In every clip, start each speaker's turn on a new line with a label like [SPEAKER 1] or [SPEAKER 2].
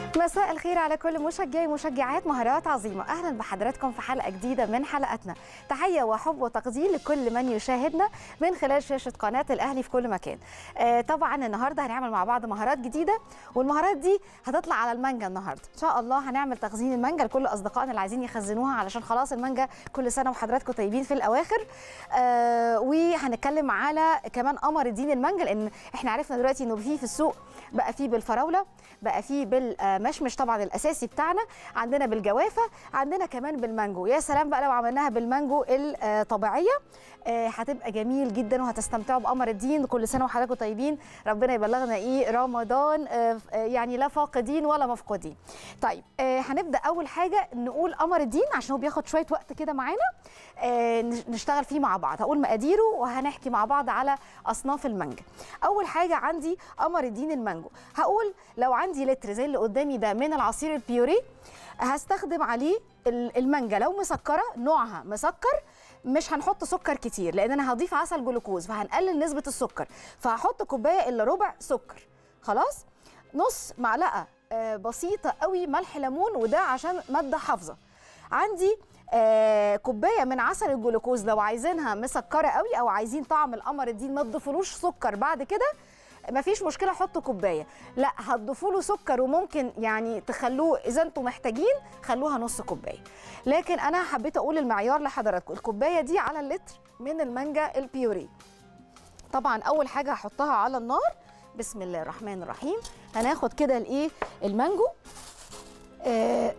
[SPEAKER 1] مساء الخير على كل مشجعي ومشجعات مهارات عظيمة أهلا بحضراتكم في حلقة جديدة من حلقاتنا تحية وحب وتقدير لكل من يشاهدنا من خلال شاشة قناة الأهلي في كل مكان آه طبعا النهاردة هنعمل مع بعض مهارات جديدة والمهارات دي هتطلع على المانجا النهاردة إن شاء الله هنعمل تخزين المانجا لكل أصدقائنا اللي عايزين يخزنوها علشان خلاص المانجا كل سنة وحضراتكم طيبين في الأواخر آه وهنتكلم على كمان قمر الدين المانجا لأن احنا عرفنا دلوقتي إنه في في السوق بقى فيه بالفراولة بقى فيه بالمشمش طبعا الاساسي بتاعنا عندنا بالجوافه عندنا كمان بالمانجو يا سلام بقى لو عملناها بالمانجو الطبيعيه هتبقى جميل جدا وهتستمتعوا بقمر الدين كل سنه وحضراتكم طيبين ربنا يبلغنا ايه رمضان يعني لا فاقدين ولا مفقودين طيب هنبدا اول حاجه نقول قمر الدين عشان هو بياخد شويه وقت كده معانا نشتغل فيه مع بعض هقول مقاديره وهنحكي مع بعض على اصناف المانجا اول حاجه عندي قمر الدين المانجو هقول لو عندي لتر زي اللي قدامي ده من العصير البيوري هستخدم عليه المانجا لو مسكره نوعها مسكر مش هنحط سكر كتير لان انا هضيف عسل جلوكوز فهنقلل نسبه السكر فهحط كوبايه الا ربع سكر خلاص نص معلقه بسيطه قوي ملح ليمون وده عشان ماده حافظه عندي آه كوبايه من عسل الجلوكوز لو عايزينها مسكره قوي او عايزين طعم القمر الدين ما تضيفولوش سكر بعد كده مفيش مشكله حطوا كوبايه لا هتضيفوا له سكر وممكن يعني تخلوه اذا انتم محتاجين خلوها نص كوبايه لكن انا حبيت اقول المعيار لحضراتكم الكوبايه دي على اللتر من المانجا البيوري طبعا اول حاجه هحطها على النار بسم الله الرحمن الرحيم هناخد كده الايه المانجو آه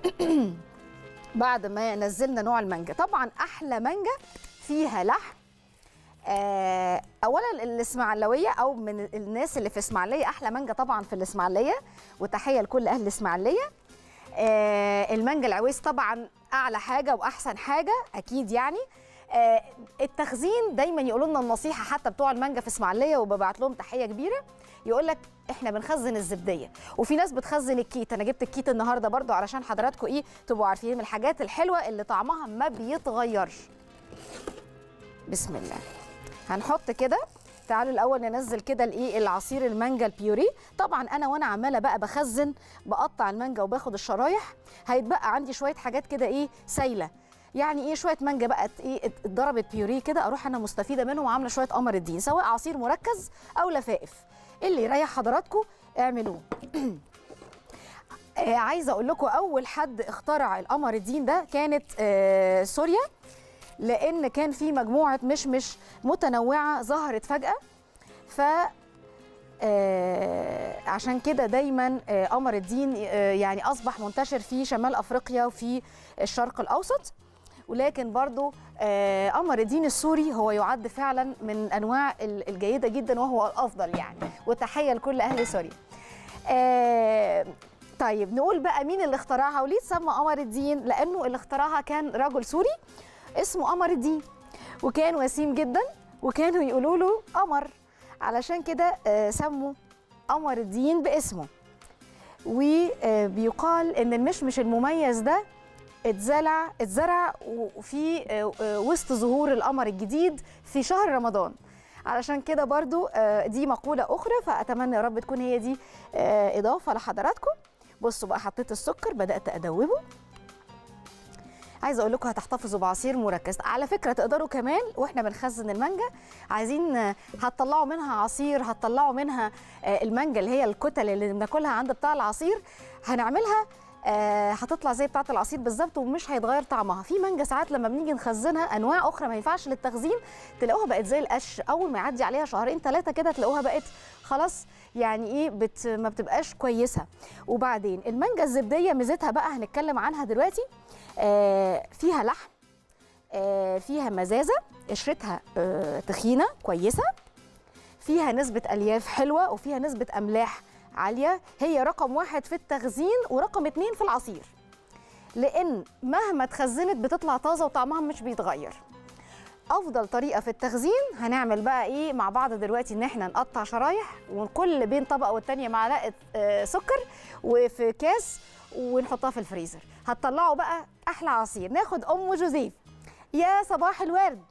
[SPEAKER 1] بعد ما نزلنا نوع المانجا طبعا احلى مانجا فيها لحم آه اولا الاسماعيلويه او من الناس اللي في اسماعيليه احلى مانجا طبعا في الاسماعيليه وتحيه لكل اهل الاسماعيليه آه المانجا العويس طبعا اعلى حاجه واحسن حاجه اكيد يعني آه التخزين دايما يقولوا لنا النصيحه حتى بتوع المانجا في اسماعيليه وببعت لهم تحيه كبيره يقول لك احنا بنخزن الزبديه وفي ناس بتخزن الكيت انا جبت الكيت النهارده برضو علشان حضراتكم ايه تبقوا عارفين من الحاجات الحلوه اللي طعمها ما بيتغيرش بسم الله هنحط كده تعالوا الاول ننزل كده الايه العصير المانجا البيوري طبعا انا وانا عماله بقى بخزن بقطع المانجا وباخد الشرايح هيتبقى عندي شويه حاجات كده ايه سايله يعني ايه شويه مانجا بقى ايه اتضربت بيوري كده اروح انا مستفيده منهم وعامله شويه قمر الدين سواء عصير مركز او لفائف اللي يريح حضراتكم اعملوه آه عايزه اقول لكم اول حد اخترع القمر الدين ده كانت آه سوريا لان كان في مجموعه مشمش متنوعه ظهرت فجاه ف آه عشان كده دايما آه قمر الدين آه يعني اصبح منتشر في شمال افريقيا وفي الشرق الاوسط ولكن برضو قمر الدين السوري هو يعد فعلا من الانواع الجيده جدا وهو الافضل يعني وتحيه لكل اهل سوريا طيب نقول بقى مين اللي اخترعها وليه تسمى قمر الدين لانه اللي اخترعها كان رجل سوري اسمه قمر الدين وكان وسيم جدا وكانوا يقولوا له قمر علشان كده سموا قمر الدين باسمه وبيقال ان المشمش المميز ده اتزرع اتزرع في وسط ظهور القمر الجديد في شهر رمضان علشان كده برضو دي مقولة أخرى فأتمنى يا رب تكون هي دي إضافة لحضراتكم بصوا بقى حطيت السكر بدأت أدوبه عايزه اقول لكم هتحتفظوا بعصير مركز على فكره تقدروا كمان واحنا بنخزن المانجا عايزين هتطلعوا منها عصير هتطلعوا منها المانجا اللي هي الكتل اللي بناكلها عند بتاع العصير هنعملها آه هتطلع زي بتاعه العصير بالظبط ومش هيتغير طعمها في مانجا ساعات لما بنيجي نخزنها انواع اخرى ما ينفعش للتخزين تلاقوها بقت زي القش اول ما يعدي عليها شهرين ثلاثه كده تلاقوها بقت خلاص يعني ايه بت ما بتبقاش كويسه وبعدين المانجا الزبديه ميزتها بقى هنتكلم عنها دلوقتي آه فيها لحم آه فيها مزازه قشرتها آه تخينه كويسه فيها نسبه الياف حلوه وفيها نسبه املاح عاليه هي رقم واحد في التخزين ورقم اتنين في العصير لان مهما اتخزنت بتطلع طازه وطعمها مش بيتغير افضل طريقه في التخزين هنعمل بقى ايه مع بعض دلوقتي ان احنا نقطع شرايح وكل بين طبقه والتانيه معلقه سكر وفي كاس ونحطها في الفريزر هتطلعوا بقى احلى عصير ناخد ام جوزيف يا صباح الورد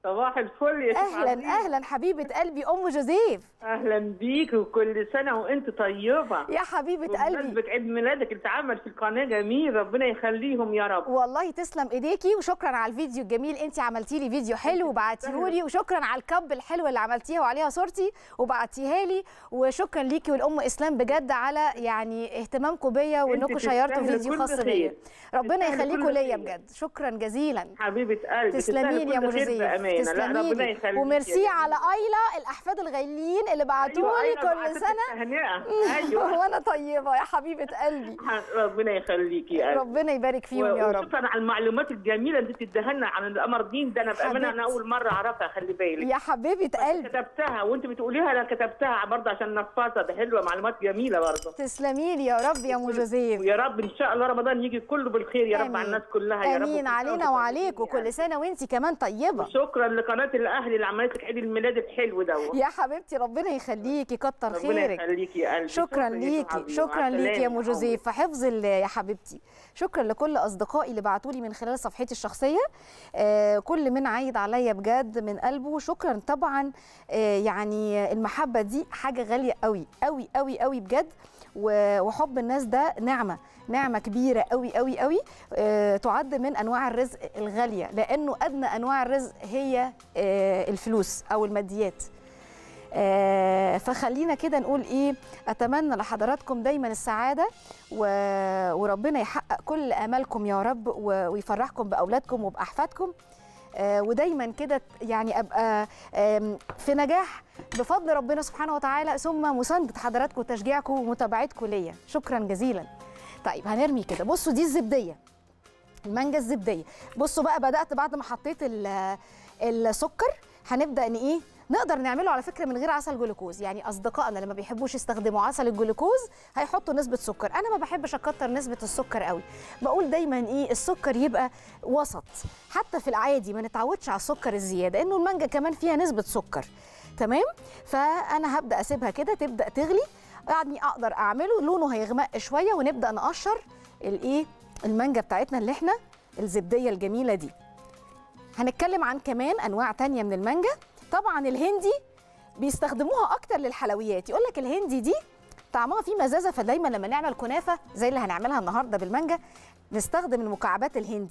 [SPEAKER 2] صباح الفل يا شيخ
[SPEAKER 1] اهلا
[SPEAKER 2] عزيز.
[SPEAKER 1] اهلا حبيبه قلبي ام جوزيف
[SPEAKER 2] اهلا بيك وكل سنه وانت طيبه
[SPEAKER 1] يا حبيبه قلبي
[SPEAKER 2] بمناسبة عيد ميلادك اللي اتعمل في القناه جميل ربنا يخليهم يا رب
[SPEAKER 1] والله تسلم ايديكي وشكرا على الفيديو الجميل انت عملتي لي فيديو حلو وبعتيه لي وشكرا على الكب الحلوه اللي عملتيها وعليها صورتي وبعتيها لي وشكرا ليكي والام اسلام بجد على يعني اهتمامكم بيا وانكم شيرتوا
[SPEAKER 2] تستاهلي
[SPEAKER 1] فيديو
[SPEAKER 2] كل
[SPEAKER 1] خاص
[SPEAKER 2] خير.
[SPEAKER 1] بيا ربنا
[SPEAKER 2] تستاهلي
[SPEAKER 1] يخليكم
[SPEAKER 2] كل
[SPEAKER 1] ليا
[SPEAKER 2] خير.
[SPEAKER 1] بجد شكرا جزيلا
[SPEAKER 2] حبيبه قلبي
[SPEAKER 1] تسلمي لي يا ام جوزيف
[SPEAKER 2] تسلمي
[SPEAKER 1] تسلمي
[SPEAKER 2] ربنا
[SPEAKER 1] لي
[SPEAKER 2] يخليك
[SPEAKER 1] وميرسي على ايلا الاحفاد الغاليين اللي بعتوا لي كل سنه
[SPEAKER 2] سنه ايوه
[SPEAKER 1] وانا طيبه يا حبيبه قلبي
[SPEAKER 2] ربنا يخليكي يا قلبي.
[SPEAKER 1] ربنا يبارك فيهم يا رب
[SPEAKER 2] وشكرا على المعلومات الجميله اللي بتديها لنا عن القمر دين ده انا بامانه انا
[SPEAKER 1] حبيبتي.
[SPEAKER 2] اول مره اعرفها خلي بالك
[SPEAKER 1] يا حبيبه قلبي
[SPEAKER 2] كتبتها وانت بتقوليها انا كتبتها برضه عشان نفاصه ده حلوه معلومات جميله برضه
[SPEAKER 1] تسلمي لي يا رب يا ام جوزيف
[SPEAKER 2] ويا رب ان شاء الله رمضان يجي كله بالخير يا رب
[SPEAKER 1] آمين.
[SPEAKER 2] على الناس كلها يا رب
[SPEAKER 1] امين
[SPEAKER 2] وكل سنة
[SPEAKER 1] علينا
[SPEAKER 2] وانتم
[SPEAKER 1] وعليك
[SPEAKER 2] طيبين
[SPEAKER 1] وكل سنه وانت كمان طيبه
[SPEAKER 2] شكرا لقناه الاهلي اللي عملت لك عيد الميلاد الحلو ده
[SPEAKER 1] يا حبيبتي ربنا يخليكي كتر
[SPEAKER 2] ربنا
[SPEAKER 1] خيرك
[SPEAKER 2] يخليكي يا قلبي
[SPEAKER 1] شكرا
[SPEAKER 2] يا
[SPEAKER 1] ليكي
[SPEAKER 2] حبيبي.
[SPEAKER 1] شكرا
[SPEAKER 2] مع
[SPEAKER 1] ليكي يا ام
[SPEAKER 2] السلامة.
[SPEAKER 1] جوزيف في حفظ الله يا حبيبتي شكرا لكل اصدقائي اللي بعتوا لي من خلال صفحتي الشخصيه آه كل من عايد عليا بجد من قلبه شكرا طبعا آه يعني المحبه دي حاجه غاليه قوي قوي قوي قوي بجد و- وحب الناس ده نعمه نعمه كبيره قوي قوي قوي آه تعد من انواع الرزق الغاليه لانه ادنى انواع الرزق هي آه الفلوس او الماديات آه، فخلينا كده نقول ايه اتمنى لحضراتكم دايما السعاده و... وربنا يحقق كل امالكم يا رب و... ويفرحكم باولادكم وباحفادكم آه، ودايما كده يعني ابقى آم، في نجاح بفضل ربنا سبحانه وتعالى ثم مسانده حضراتكم وتشجيعكم ومتابعتكم ليا شكرا جزيلا طيب هنرمي كده بصوا دي الزبديه المانجا الزبديه بصوا بقى بدات بعد ما حطيت ال- السكر هنبدا ان ايه نقدر نعمله على فكره من غير عسل جلوكوز يعني اصدقائنا لما بيحبوش يستخدموا عسل الجلوكوز هيحطوا نسبه سكر انا ما بحبش اكتر نسبه السكر قوي بقول دايما ايه السكر يبقى وسط حتى في العادي ما نتعودش على السكر الزياده انه المانجا كمان فيها نسبه سكر تمام فانا هبدا اسيبها كده تبدا تغلي يعني اقدر اعمله لونه هيغمق شويه ونبدا نقشر الايه المانجا بتاعتنا اللي احنا الزبديه الجميله دي هنتكلم عن كمان انواع تانية من المانجا طبعا الهندي بيستخدموها اكتر للحلويات يقول لك الهندي دي طعمها فيه مزازه فدايما لما نعمل كنافه زي اللي هنعملها النهارده بالمانجا نستخدم المكعبات الهندي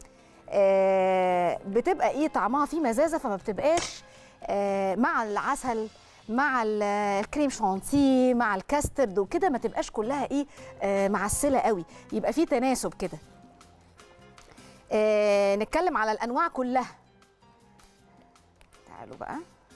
[SPEAKER 1] آه بتبقى ايه طعمها فيه مزازه فما بتبقاش آه مع العسل مع ال- الكريم شانتيه مع الكاسترد وكده ما تبقاش كلها ايه آه معسله قوي يبقى في تناسب كده آه نتكلم على الانواع كلها تعالوا بقى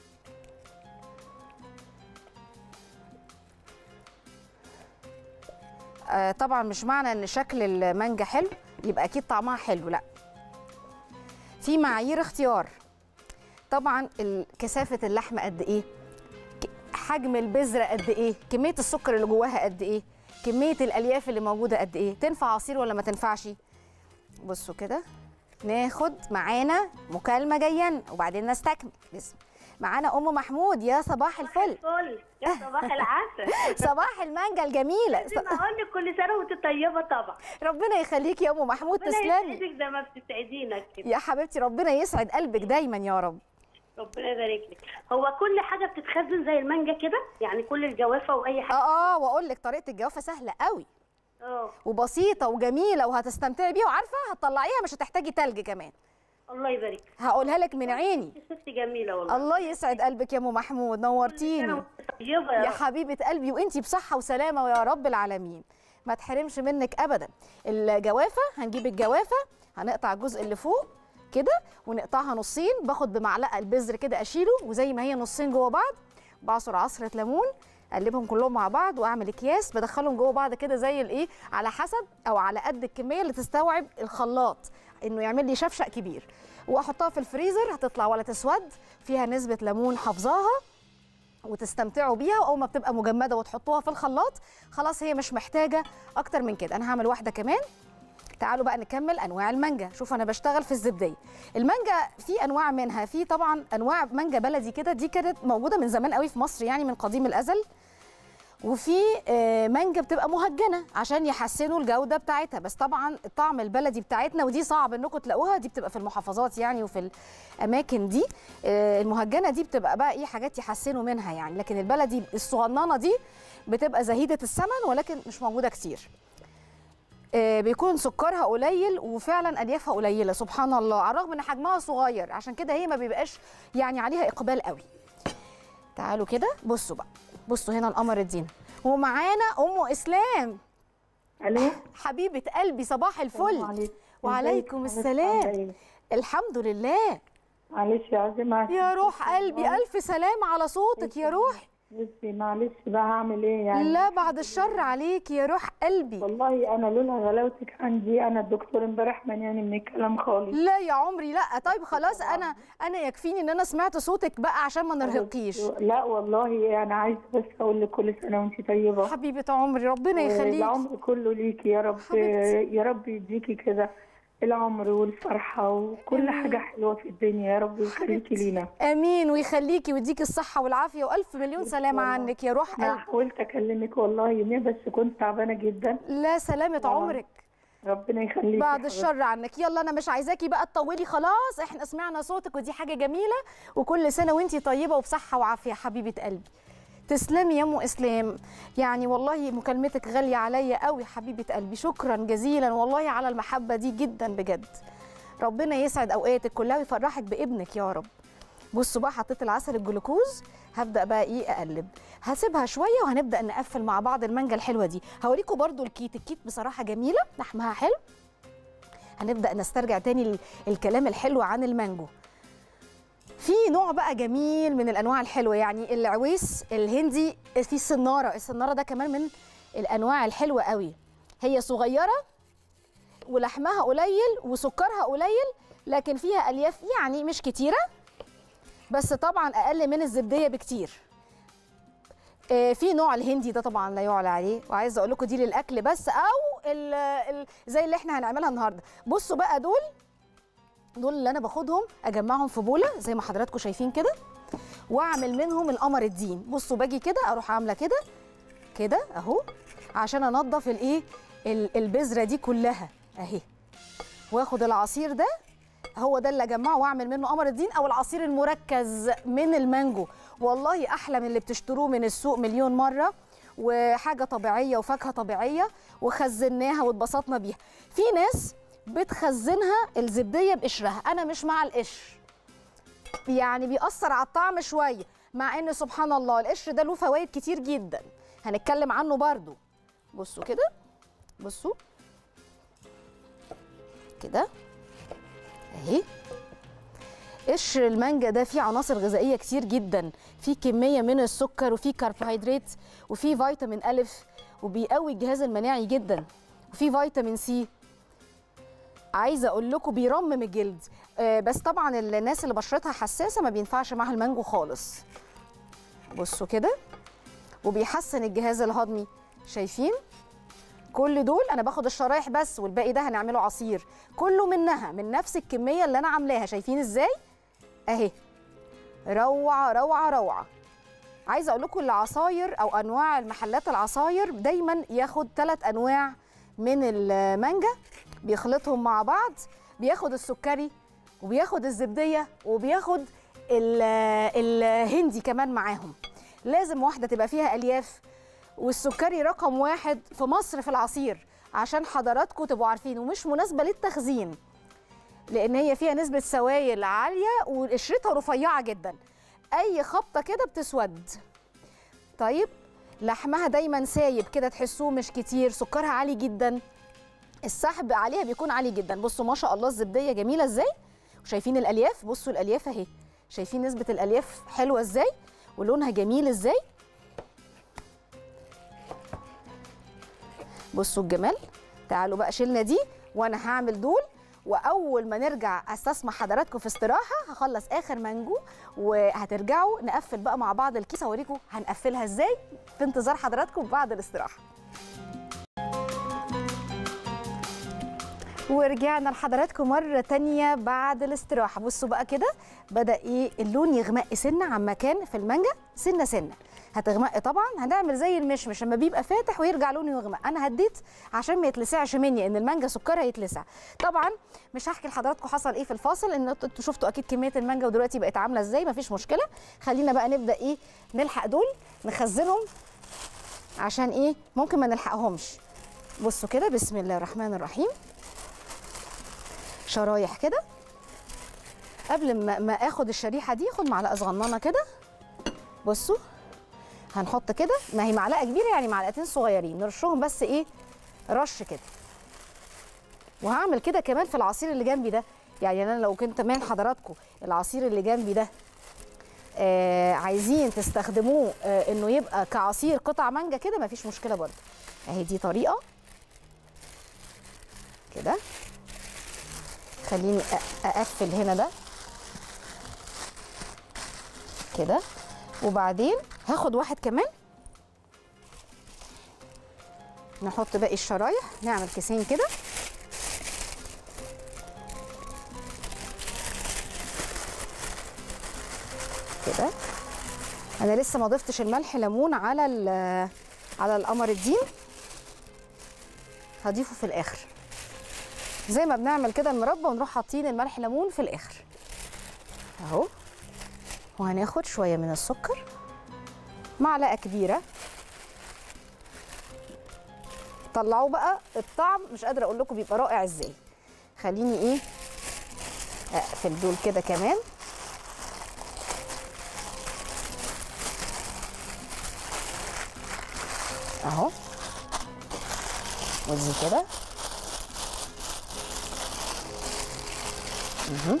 [SPEAKER 1] آه طبعا مش معنى ان شكل المانجا حلو يبقى اكيد طعمها حلو لا في معايير اختيار طبعا ال- كثافه اللحم قد ايه ك- حجم البذره قد ايه كميه السكر اللي جواها قد ايه كميه الالياف اللي موجوده قد ايه تنفع عصير ولا ما تنفعش بصوا كده ناخد معانا مكالمه جايه وبعدين نستكمل بسم معانا ام محمود يا صباح الفل
[SPEAKER 3] الفل يا صباح العسل
[SPEAKER 1] صباح المانجا الجميله
[SPEAKER 3] لازم اقول لك كل سنه وانت طيبه طبعا
[SPEAKER 1] ربنا يخليكي يا ام محمود
[SPEAKER 3] ربنا
[SPEAKER 1] تسلمي
[SPEAKER 3] يسعدك زي ما بتسعدينا كده
[SPEAKER 1] يا حبيبتي ربنا يسعد قلبك دايما يا رب
[SPEAKER 3] ربنا يبارك لك هو كل حاجه بتتخزن زي المانجا كده يعني كل الجوافه واي حاجه
[SPEAKER 1] اه اه واقول لك طريقه الجوافه سهله قوي
[SPEAKER 3] اه
[SPEAKER 1] وبسيطه وجميله وهتستمتعي بيها وعارفه هتطلعيها مش هتحتاجي تلج كمان
[SPEAKER 3] الله يبارك
[SPEAKER 1] هقولها لك من عيني
[SPEAKER 3] يا ست جميله والله
[SPEAKER 1] الله يسعد قلبك يا ام محمود
[SPEAKER 3] سنة
[SPEAKER 1] نورتيني
[SPEAKER 3] وانت طيبه يا
[SPEAKER 1] يا
[SPEAKER 3] رب.
[SPEAKER 1] حبيبه قلبي وانتي بصحه وسلامه ويا رب العالمين ما تحرمش منك ابدا الجوافه هنجيب الجوافه هنقطع الجزء اللي فوق كده ونقطعها نصين باخد بمعلقه البذر كده اشيله وزي ما هي نصين جوه بعض بعصر عصره ليمون اقلبهم كلهم مع بعض واعمل اكياس بدخلهم جوه بعض كده زي الايه على حسب او على قد الكميه اللي تستوعب الخلاط انه يعمل لي شفشق كبير واحطها في الفريزر هتطلع ولا تسود فيها نسبه ليمون حافظاها وتستمتعوا بيها واول ما بتبقى مجمده وتحطوها في الخلاط خلاص هي مش محتاجه اكتر من كده انا هعمل واحده كمان تعالوا بقى نكمل انواع المانجا شوف انا بشتغل في الزبديه المانجا في انواع منها في طبعا انواع مانجا بلدي كده دي كانت موجوده من زمان قوي في مصر يعني من قديم الازل وفي آه، مانجا بتبقى مهجنه عشان يحسنوا الجوده بتاعتها بس طبعا الطعم البلدي بتاعتنا ودي صعب انكم تلاقوها دي بتبقى في المحافظات يعني وفي الاماكن دي آه، المهجنه دي بتبقى بقى ايه حاجات يحسنوا منها يعني لكن البلدي الصغننه دي بتبقى زهيده الثمن ولكن مش موجوده كتير آه، بيكون سكرها قليل وفعلا اليافها قليله سبحان الله على الرغم ان حجمها صغير عشان كده هي ما بيبقاش يعني عليها اقبال قوي تعالوا كده بصوا بقى بصوا هنا القمر الدين ومعانا ام اسلام
[SPEAKER 4] الو
[SPEAKER 1] حبيبه قلبي صباح الفل
[SPEAKER 4] عليكم.
[SPEAKER 1] وعليكم
[SPEAKER 4] ازيك؟
[SPEAKER 1] السلام
[SPEAKER 4] عاملة إيه؟
[SPEAKER 1] الحمد لله
[SPEAKER 4] معلش يا عزيمة
[SPEAKER 1] يا روح قلبي الف سلام على صوتك يا روح
[SPEAKER 4] بصي معلش بقى هعمل ايه يعني
[SPEAKER 1] لا بعد الشر عليك يا روح قلبي
[SPEAKER 4] والله انا لولا غلاوتك عندي انا الدكتور امبارح منعني من الكلام خالص
[SPEAKER 1] لا يا عمري لا طيب خلاص انا انا يكفيني ان انا سمعت صوتك بقى عشان ما نرهقكيش
[SPEAKER 4] لا والله انا عايزه بس اقول لك كل سنه وانت طيبه
[SPEAKER 1] حبيبه عمري ربنا يخليك
[SPEAKER 4] العمر كله ليكي يا رب
[SPEAKER 1] حبيبتي.
[SPEAKER 4] يا رب يديكي كده العمر والفرحه وكل
[SPEAKER 1] آمين.
[SPEAKER 4] حاجه حلوه في الدنيا يا رب يخليكي
[SPEAKER 1] حبيبتي.
[SPEAKER 4] لينا
[SPEAKER 1] امين ويخليكي ويديكي الصحه والعافيه والف مليون سلامه
[SPEAKER 4] والله.
[SPEAKER 1] عنك يا روح
[SPEAKER 4] انا
[SPEAKER 1] قلبي
[SPEAKER 4] حاولت اكلمك والله يومين بس كنت تعبانه جدا
[SPEAKER 1] لا سلامه
[SPEAKER 4] آه.
[SPEAKER 1] عمرك
[SPEAKER 4] ربنا يخليكي
[SPEAKER 1] بعد
[SPEAKER 4] حبيبتي.
[SPEAKER 1] الشر عنك يلا انا مش عايزاكي بقى تطولي خلاص احنا سمعنا صوتك ودي حاجه جميله وكل سنه وانتي طيبه وبصحه وعافيه حبيبه قلبي تسلمي يا ام اسلام يعني والله مكالمتك غاليه عليا قوي حبيبه قلبي شكرا جزيلا والله على المحبه دي جدا بجد ربنا يسعد اوقاتك كلها ويفرحك بابنك يا رب بصوا بقى حطيت العسل الجلوكوز هبدا بقى ايه اقلب هسيبها شويه وهنبدا نقفل مع بعض المانجا الحلوه دي هوريكم برضو الكيت الكيت بصراحه جميله لحمها حلو هنبدا نسترجع تاني ال- الكلام الحلو عن المانجو في نوع بقى جميل من الانواع الحلوه يعني العويس الهندي في السناره السناره ده كمان من الانواع الحلوه قوي هي صغيره ولحمها قليل وسكرها قليل لكن فيها الياف يعني مش كتيره بس طبعا اقل من الزبديه بكتير آه، في نوع الهندي ده طبعا لا يعلى عليه وعايزه اقول لكم دي للاكل بس او ال ال زي اللي احنا هنعملها النهارده بصوا بقى دول دول اللي انا باخدهم اجمعهم في بوله زي ما حضراتكم شايفين كده واعمل منهم القمر الدين بصوا باجي كده اروح عامله كده كده اهو عشان انضف الايه ال- البذره دي كلها اهي واخد العصير ده هو ده اللي اجمعه واعمل منه قمر الدين او العصير المركز من المانجو والله احلى من اللي بتشتروه من السوق مليون مره وحاجه طبيعيه وفاكهه طبيعيه وخزناها واتبسطنا بيها في ناس بتخزنها الزبديه بقشرها انا مش مع القشر يعني بيأثر على الطعم شويه مع ان سبحان الله القشر ده له فوائد كتير جدا هنتكلم عنه برضو بصوا كده بصوا كده اهي قشر المانجا ده فيه عناصر غذائيه كتير جدا فيه كميه من السكر وفيه كربوهيدرات وفيه فيتامين الف وبيقوي الجهاز المناعي جدا وفيه فيتامين سي عايزه اقول لكم بيرمم الجلد آه بس طبعا الناس اللي بشرتها حساسه ما بينفعش معاها المانجو خالص بصوا كده وبيحسن الجهاز الهضمي شايفين كل دول انا باخد الشرايح بس والباقي ده هنعمله عصير كله منها من نفس الكميه اللي انا عاملاها شايفين ازاي اهي روعه روعه روعه عايزه اقول لكم العصاير او انواع المحلات العصاير دايما ياخد ثلاث انواع من المانجا بيخلطهم مع بعض بياخد السكري وبياخد الزبديه وبياخد ال- الهندي كمان معاهم لازم واحده تبقى فيها الياف والسكري رقم واحد في مصر في العصير عشان حضراتكم تبقوا عارفين ومش مناسبه للتخزين لان هي فيها نسبه سوائل عاليه وقشرتها رفيعه جدا اي خبطه كده بتسود طيب لحمها دايما سايب كده تحسوه مش كتير سكرها عالي جدا السحب عليها بيكون عالي جدا بصوا ما شاء الله الزبديه جميله ازاي وشايفين الالياف بصوا الالياف اهي شايفين نسبه الالياف حلوه ازاي ولونها جميل ازاي بصوا الجمال تعالوا بقى شيلنا دي وانا هعمل دول واول ما نرجع استسمح حضراتكم في استراحه هخلص اخر مانجو وهترجعوا نقفل بقى مع بعض الكيس اوريكم هنقفلها ازاي في انتظار حضراتكم بعد الاستراحه ورجعنا لحضراتكم مرة تانية بعد الاستراحة بصوا بقى كده بدأ ايه اللون يغمق سنة عن مكان في المانجا سنة سنة هتغمق طبعا هنعمل زي المشمش لما بيبقى فاتح ويرجع لونه يغمق انا هديت عشان ما يتلسعش مني ان المانجا سكرها يتلسع طبعا مش هحكي لحضراتكم حصل ايه في الفاصل ان انتوا شفتوا اكيد كميه المانجا ودلوقتي بقت عامله ازاي مفيش مشكله خلينا بقى نبدا ايه نلحق دول نخزنهم عشان ايه ممكن ما نلحقهمش بصوا كده بسم الله الرحمن الرحيم شرايح كده قبل ما, ما اخد الشريحه دي خد معلقه صغننه كده بصوا هنحط كده ما هي معلقه كبيره يعني معلقتين صغيرين نرشهم بس ايه رش كده وهعمل كده كمان في العصير اللي جنبي ده يعني انا لو كنت من حضراتكم العصير اللي جنبي ده آه عايزين تستخدموه آه انه يبقى كعصير قطع مانجا كده مفيش مشكله برضه اهي دي طريقه كده خليني أ- اقفل هنا ده كده وبعدين هاخد واحد كمان نحط باقي الشرايح نعمل كيسين كده كده انا لسه ما ضفتش الملح ليمون على ال- على القمر الدين هضيفه في الاخر زي ما بنعمل كده المربى ونروح حاطين الملح ليمون في الاخر اهو وهناخد شويه من السكر معلقه كبيره طلعوا بقى الطعم مش قادره اقول لكم بيبقى رائع ازاي خليني ايه اقفل دول كده كمان اهو ودي كده مهم.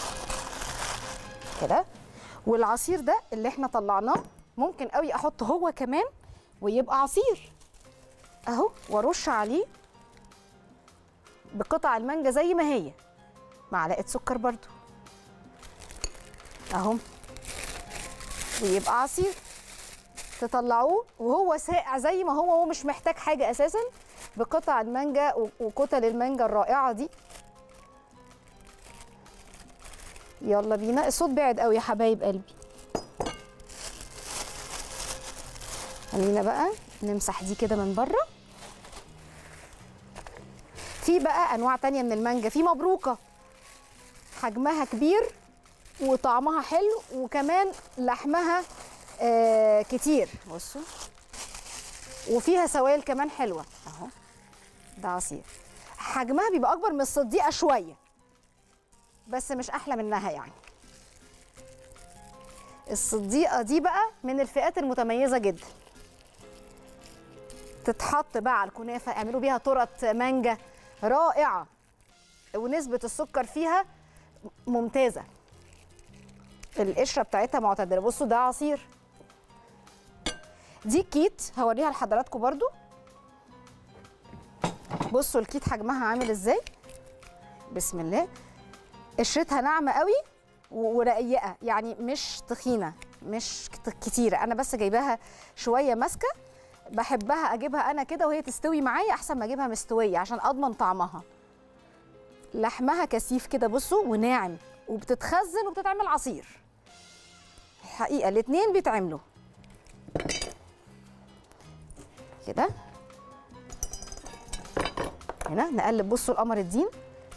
[SPEAKER 1] كده والعصير ده اللي احنا طلعناه ممكن قوي احطه هو كمان ويبقى عصير اهو وارش عليه بقطع المانجا زي ما هي معلقه سكر برضو اهو ويبقى عصير تطلعوه وهو ساقع زي ما هو هو مش محتاج حاجه اساسا بقطع المانجا و- وكتل المانجا الرائعه دي يلا بينا الصوت بعد قوي يا حبايب قلبي خلينا بقى نمسح دي كده من بره في بقى انواع تانية من المانجا في مبروكه حجمها كبير وطعمها حلو وكمان لحمها آه كتير بصوا وفيها سوائل كمان حلوه اهو ده عصير حجمها بيبقى اكبر من الصديقه شويه بس مش احلى منها يعني الصديقه دي بقى من الفئات المتميزه جدا تتحط بقى على الكنافه اعملوا بيها ترط مانجا رائعه ونسبه السكر فيها ممتازه القشره بتاعتها معتدله بصوا ده عصير دي كيت هوريها لحضراتكم برضو بصوا الكيت حجمها عامل ازاي بسم الله قشرتها ناعمه قوي و- ورقيقه يعني مش تخينه مش كت- كتيره انا بس جايباها شويه ماسكه بحبها اجيبها انا كده وهي تستوي معايا احسن ما اجيبها مستويه عشان اضمن طعمها لحمها كثيف كده بصوا وناعم وبتتخزن وبتتعمل عصير الحقيقه الاتنين بيتعملوا كده هنا نقلب بصوا القمر الدين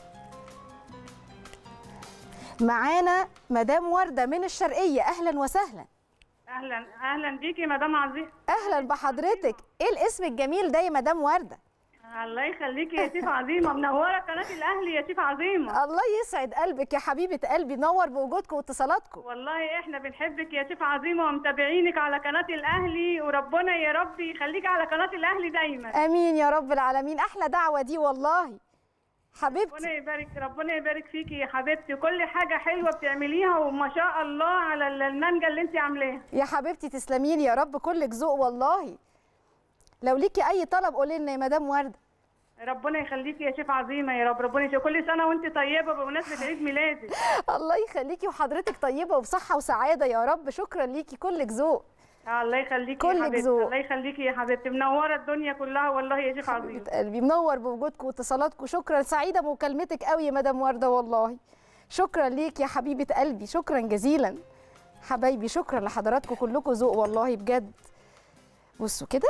[SPEAKER 1] معانا مدام ورده من الشرقيه اهلا وسهلا
[SPEAKER 5] اهلا اهلا بيكي مدام عزيز
[SPEAKER 1] اهلا بحضرتك ايه الاسم الجميل ده يا مدام ورده
[SPEAKER 5] الله يخليكي يا شيف عظيمه منوره قناه الاهلي يا شيف عظيمه
[SPEAKER 1] الله يسعد قلبك يا حبيبه قلبي نور بوجودكم واتصالاتكم
[SPEAKER 5] والله احنا بنحبك يا شيف عظيمه ومتابعينك على قناه الاهلي وربنا يا رب يخليكي على قناه الاهلي دايما
[SPEAKER 1] امين يا رب العالمين احلى دعوه دي والله حبيبتي
[SPEAKER 5] ربنا يبارك ربنا يبارك فيكي يا حبيبتي كل حاجه حلوه بتعمليها وما شاء الله على المانجا اللي انت عاملاها
[SPEAKER 1] يا حبيبتي تسلميلي يا رب كلك ذوق والله لو ليكي اي طلب قولي لنا يا مدام ورده
[SPEAKER 5] ربنا يخليكي يا شيف عظيمه يا رب ربنا يخليكي كل سنه وانت طيبه بمناسبه عيد ميلادك
[SPEAKER 1] الله يخليكي وحضرتك طيبه وبصحه وسعاده يا رب شكرا ليكي كلك ذوق
[SPEAKER 5] آه، الله يخليكي
[SPEAKER 1] كلك
[SPEAKER 5] يا حبيبتي
[SPEAKER 1] ذوق.
[SPEAKER 5] الله يخليكي يا حبيبتي منوره الدنيا كلها والله يا شيخ عظيم
[SPEAKER 1] حبيبه قلبي منور بوجودكم واتصالاتكم شكرا سعيده بمكالمتك قوي يا مدام ورده والله شكرا ليك يا حبيبه قلبي شكرا جزيلا حبايبي شكرا لحضراتكم كلكم ذوق والله بجد بصوا كده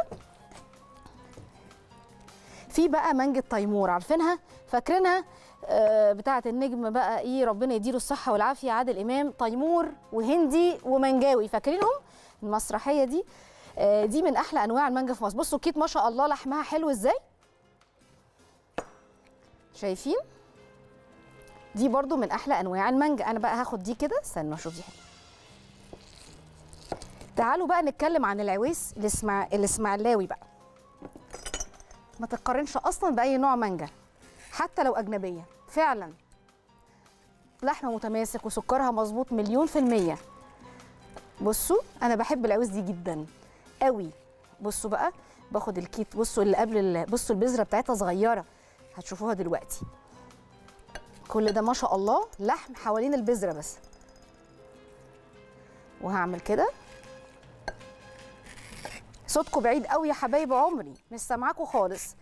[SPEAKER 1] في بقى مانجة تيمور عارفينها فاكرينها آه، بتاعه النجم بقى ايه ربنا يديله الصحه والعافيه عادل امام تيمور وهندي ومنجاوي فاكرينهم المسرحيه دي آه، دي من احلى انواع المانجا في مصر بصوا الكيت ما شاء الله لحمها حلو ازاي شايفين دي برضو من احلى انواع المانجا انا بقى هاخد دي كده استنوا اشوف دي حلوة. تعالوا بقى نتكلم عن العويس الاسمع الاسماعيلاوي بقى ما تتقارنش اصلا باي نوع مانجا حتى لو اجنبيه فعلا لحمه متماسك وسكرها مظبوط مليون في الميه بصوا انا بحب العويس دي جدا قوي بصوا بقى باخد الكيت بصوا اللي قبل ال- بصوا البذره بتاعتها صغيره هتشوفوها دلوقتي كل ده ما شاء الله لحم حوالين البذره بس وهعمل كده صوتكم بعيد قوي يا حبايب عمري مش سامعاكم خالص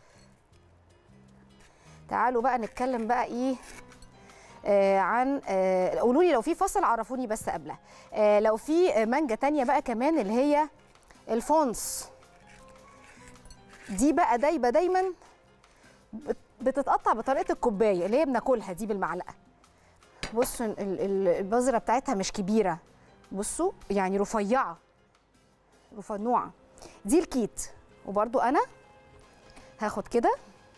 [SPEAKER 1] تعالوا بقى نتكلم بقى ايه آه عن آه قولوا لي لو في فصل عرفوني بس قبلها آه لو في آه، مانجا تانية بقى كمان اللي هي الفونس دي بقى دايبه دايما بت- بتتقطع بطريقه الكوبايه اللي هي بناكلها دي بالمعلقه بصوا ال- ال- البذره بتاعتها مش كبيره بصوا يعني رفيعه رفنوعه دي الكيت وبرضو انا هاخد كده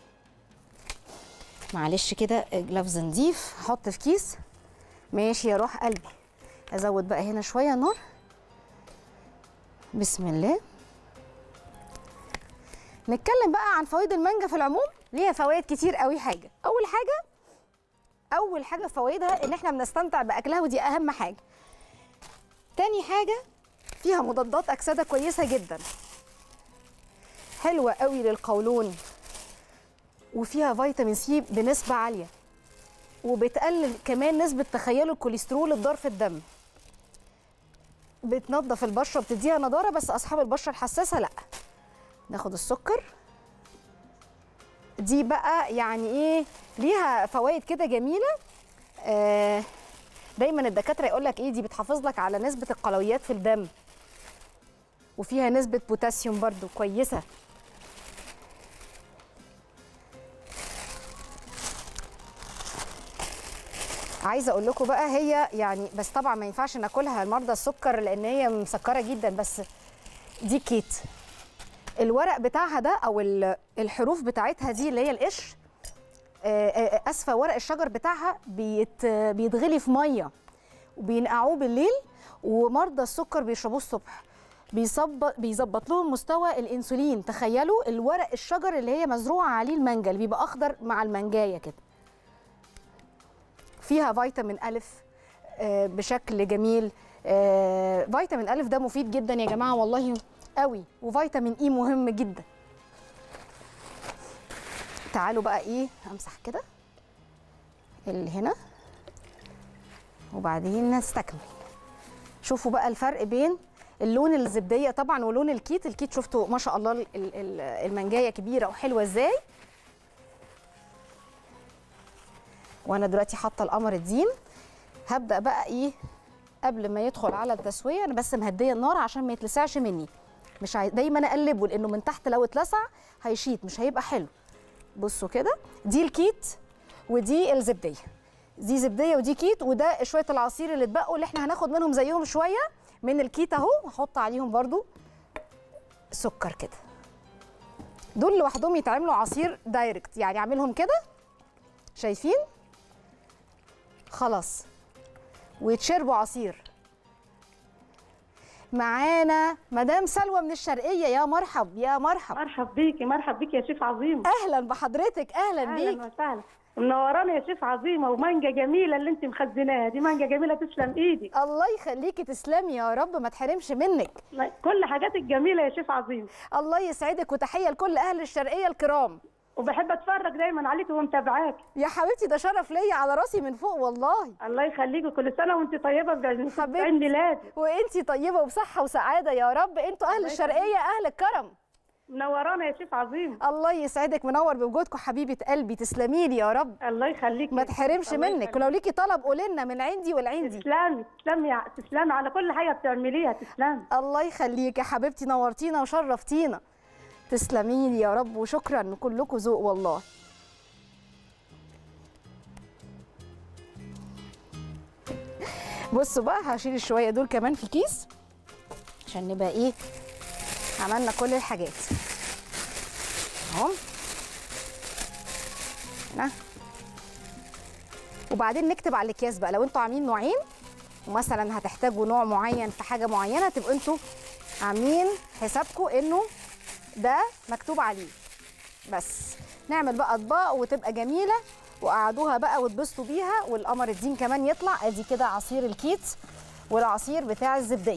[SPEAKER 1] معلش كده جلافز نضيف احط في كيس ماشي يا روح قلبي ازود بقى هنا شويه نار بسم الله نتكلم بقى عن فوائد المانجا في العموم ليها فوائد كتير قوي حاجه اول حاجه اول حاجه في فوائدها ان احنا بنستمتع باكلها ودي اهم حاجه تاني حاجه فيها مضادات اكسده كويسه جدا حلوه قوي للقولون وفيها فيتامين سي بنسبه عاليه وبتقلل كمان نسبه تخيلوا الكوليسترول الضار في الدم بتنظف البشره بتديها نضاره بس اصحاب البشره الحساسه لا ناخد السكر دي بقى يعني ايه ليها فوائد كده جميله آه دايما الدكاتره يقول لك ايه دي بتحافظ لك على نسبه القلويات في الدم وفيها نسبه بوتاسيوم برضو كويسه عايزه اقول لكم بقى هي يعني بس طبعا ما ينفعش ناكلها لمرضى السكر لان هي مسكره جدا بس دي كيت الورق بتاعها ده او ال- الحروف بتاعتها دي اللي هي القشر آه، آه، اسفه ورق الشجر بتاعها بيت بيتغلي في ميه وبينقعوه بالليل ومرضى السكر بيشربوه الصبح بيظبط بيظبط لهم مستوى الانسولين تخيلوا الورق الشجر اللي هي مزروعه عليه المانجا اللي بيبقى اخضر مع المانجايه كده فيها فيتامين ألف آه، بشكل جميل آه، فيتامين ألف ده مفيد جدا يا جماعة والله قوي وفيتامين إي مهم جدا تعالوا بقى إيه أمسح كده اللي هنا وبعدين نستكمل شوفوا بقى الفرق بين اللون الزبدية طبعا ولون الكيت الكيت شفتوا ما شاء الله ال- ال- المانجاية كبيرة وحلوة ازاي وانا دلوقتي حاطه القمر الدين هبدا بقى ايه قبل ما يدخل على التسويه انا بس مهديه النار عشان ما يتلسعش مني مش عايز دايما اقلبه لانه من تحت لو اتلسع هيشيط مش هيبقى حلو بصوا كده دي الكيت ودي الزبديه دي زبديه ودي كيت وده شويه العصير اللي اتبقوا اللي احنا هناخد منهم زيهم شويه من الكيت اهو هحط عليهم برضو سكر كده دول لوحدهم يتعملوا عصير دايركت يعني اعملهم كده شايفين خلاص ويتشربوا عصير معانا مدام سلوى من الشرقيه يا مرحب يا مرحب
[SPEAKER 6] مرحب بيكي مرحب بيكي يا شيف عظيم
[SPEAKER 1] اهلا بحضرتك اهلا
[SPEAKER 6] اهلا
[SPEAKER 1] بيك
[SPEAKER 6] وسهلا منوراني يا شيف عظيمه ومانجا جميله اللي انت مخزناها دي مانجا جميله تسلم ايدك
[SPEAKER 1] الله يخليكي تسلمي يا رب ما تحرمش منك
[SPEAKER 6] كل حاجاتك جميله يا شيف عظيم
[SPEAKER 1] الله يسعدك وتحيه لكل اهل الشرقيه الكرام
[SPEAKER 6] وبحب اتفرج دايما عليكي ومتابعاك
[SPEAKER 1] يا حبيبتي ده شرف ليا على راسي من فوق والله
[SPEAKER 6] الله يخليكي كل سنه وانت طيبه بعيد
[SPEAKER 1] حبيبتي.
[SPEAKER 6] عيد ميلاد
[SPEAKER 1] وانتي طيبه وبصحه وسعاده يا رب انتوا اهل الشرقيه اهل الكرم
[SPEAKER 6] منورانا يا شيف عظيم
[SPEAKER 1] الله يسعدك منور بوجودكم حبيبه قلبي تسلمي لي يا رب
[SPEAKER 6] الله يخليكي
[SPEAKER 1] ما تحرمش
[SPEAKER 6] الله
[SPEAKER 1] منك
[SPEAKER 6] يخليك.
[SPEAKER 1] ولو ليكي طلب قولي لنا من عندي والعندي
[SPEAKER 6] تسلمي تسلمي يا- تسلمي على كل حاجه بتعمليها تسلمي
[SPEAKER 1] الله يخليك يا حبيبتي نورتينا وشرفتينا تسلمي لي يا رب وشكرا كلكم ذوق والله بصوا بقى هشيل الشويه دول كمان في كيس عشان نبقى ايه عملنا كل الحاجات اهو هنا وبعدين نكتب على الاكياس بقى لو انتوا عاملين نوعين ومثلا هتحتاجوا نوع معين في حاجه معينه تبقوا انتوا عاملين حسابكم انه ده مكتوب عليه بس نعمل بقى اطباق وتبقى جميله وقعدوها بقى واتبسطوا بيها والقمر الدين كمان يطلع ادي كده عصير الكيت والعصير بتاع الزبديه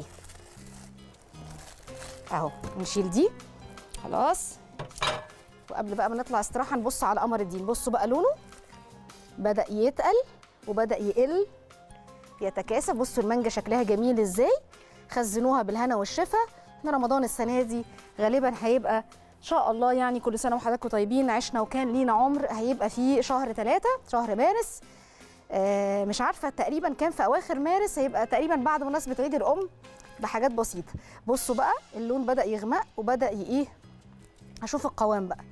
[SPEAKER 1] اهو نشيل دي خلاص وقبل بقى ما نطلع استراحه نبص على قمر الدين بصوا بقى لونه بدا يتقل وبدا يقل يتكاثف بصوا المانجا شكلها جميل ازاي خزنوها بالهنا والشفا احنا رمضان السنه دي غالبا هيبقى ان شاء الله يعني كل سنه وحضراتكم طيبين عشنا وكان لينا عمر هيبقى في شهر ثلاثة شهر مارس آه مش عارفه تقريبا كان في اواخر مارس هيبقى تقريبا بعد مناسبه عيد الام بحاجات بسيطه بصوا بقى اللون بدا يغمق وبدا ي- ايه هشوف القوام بقى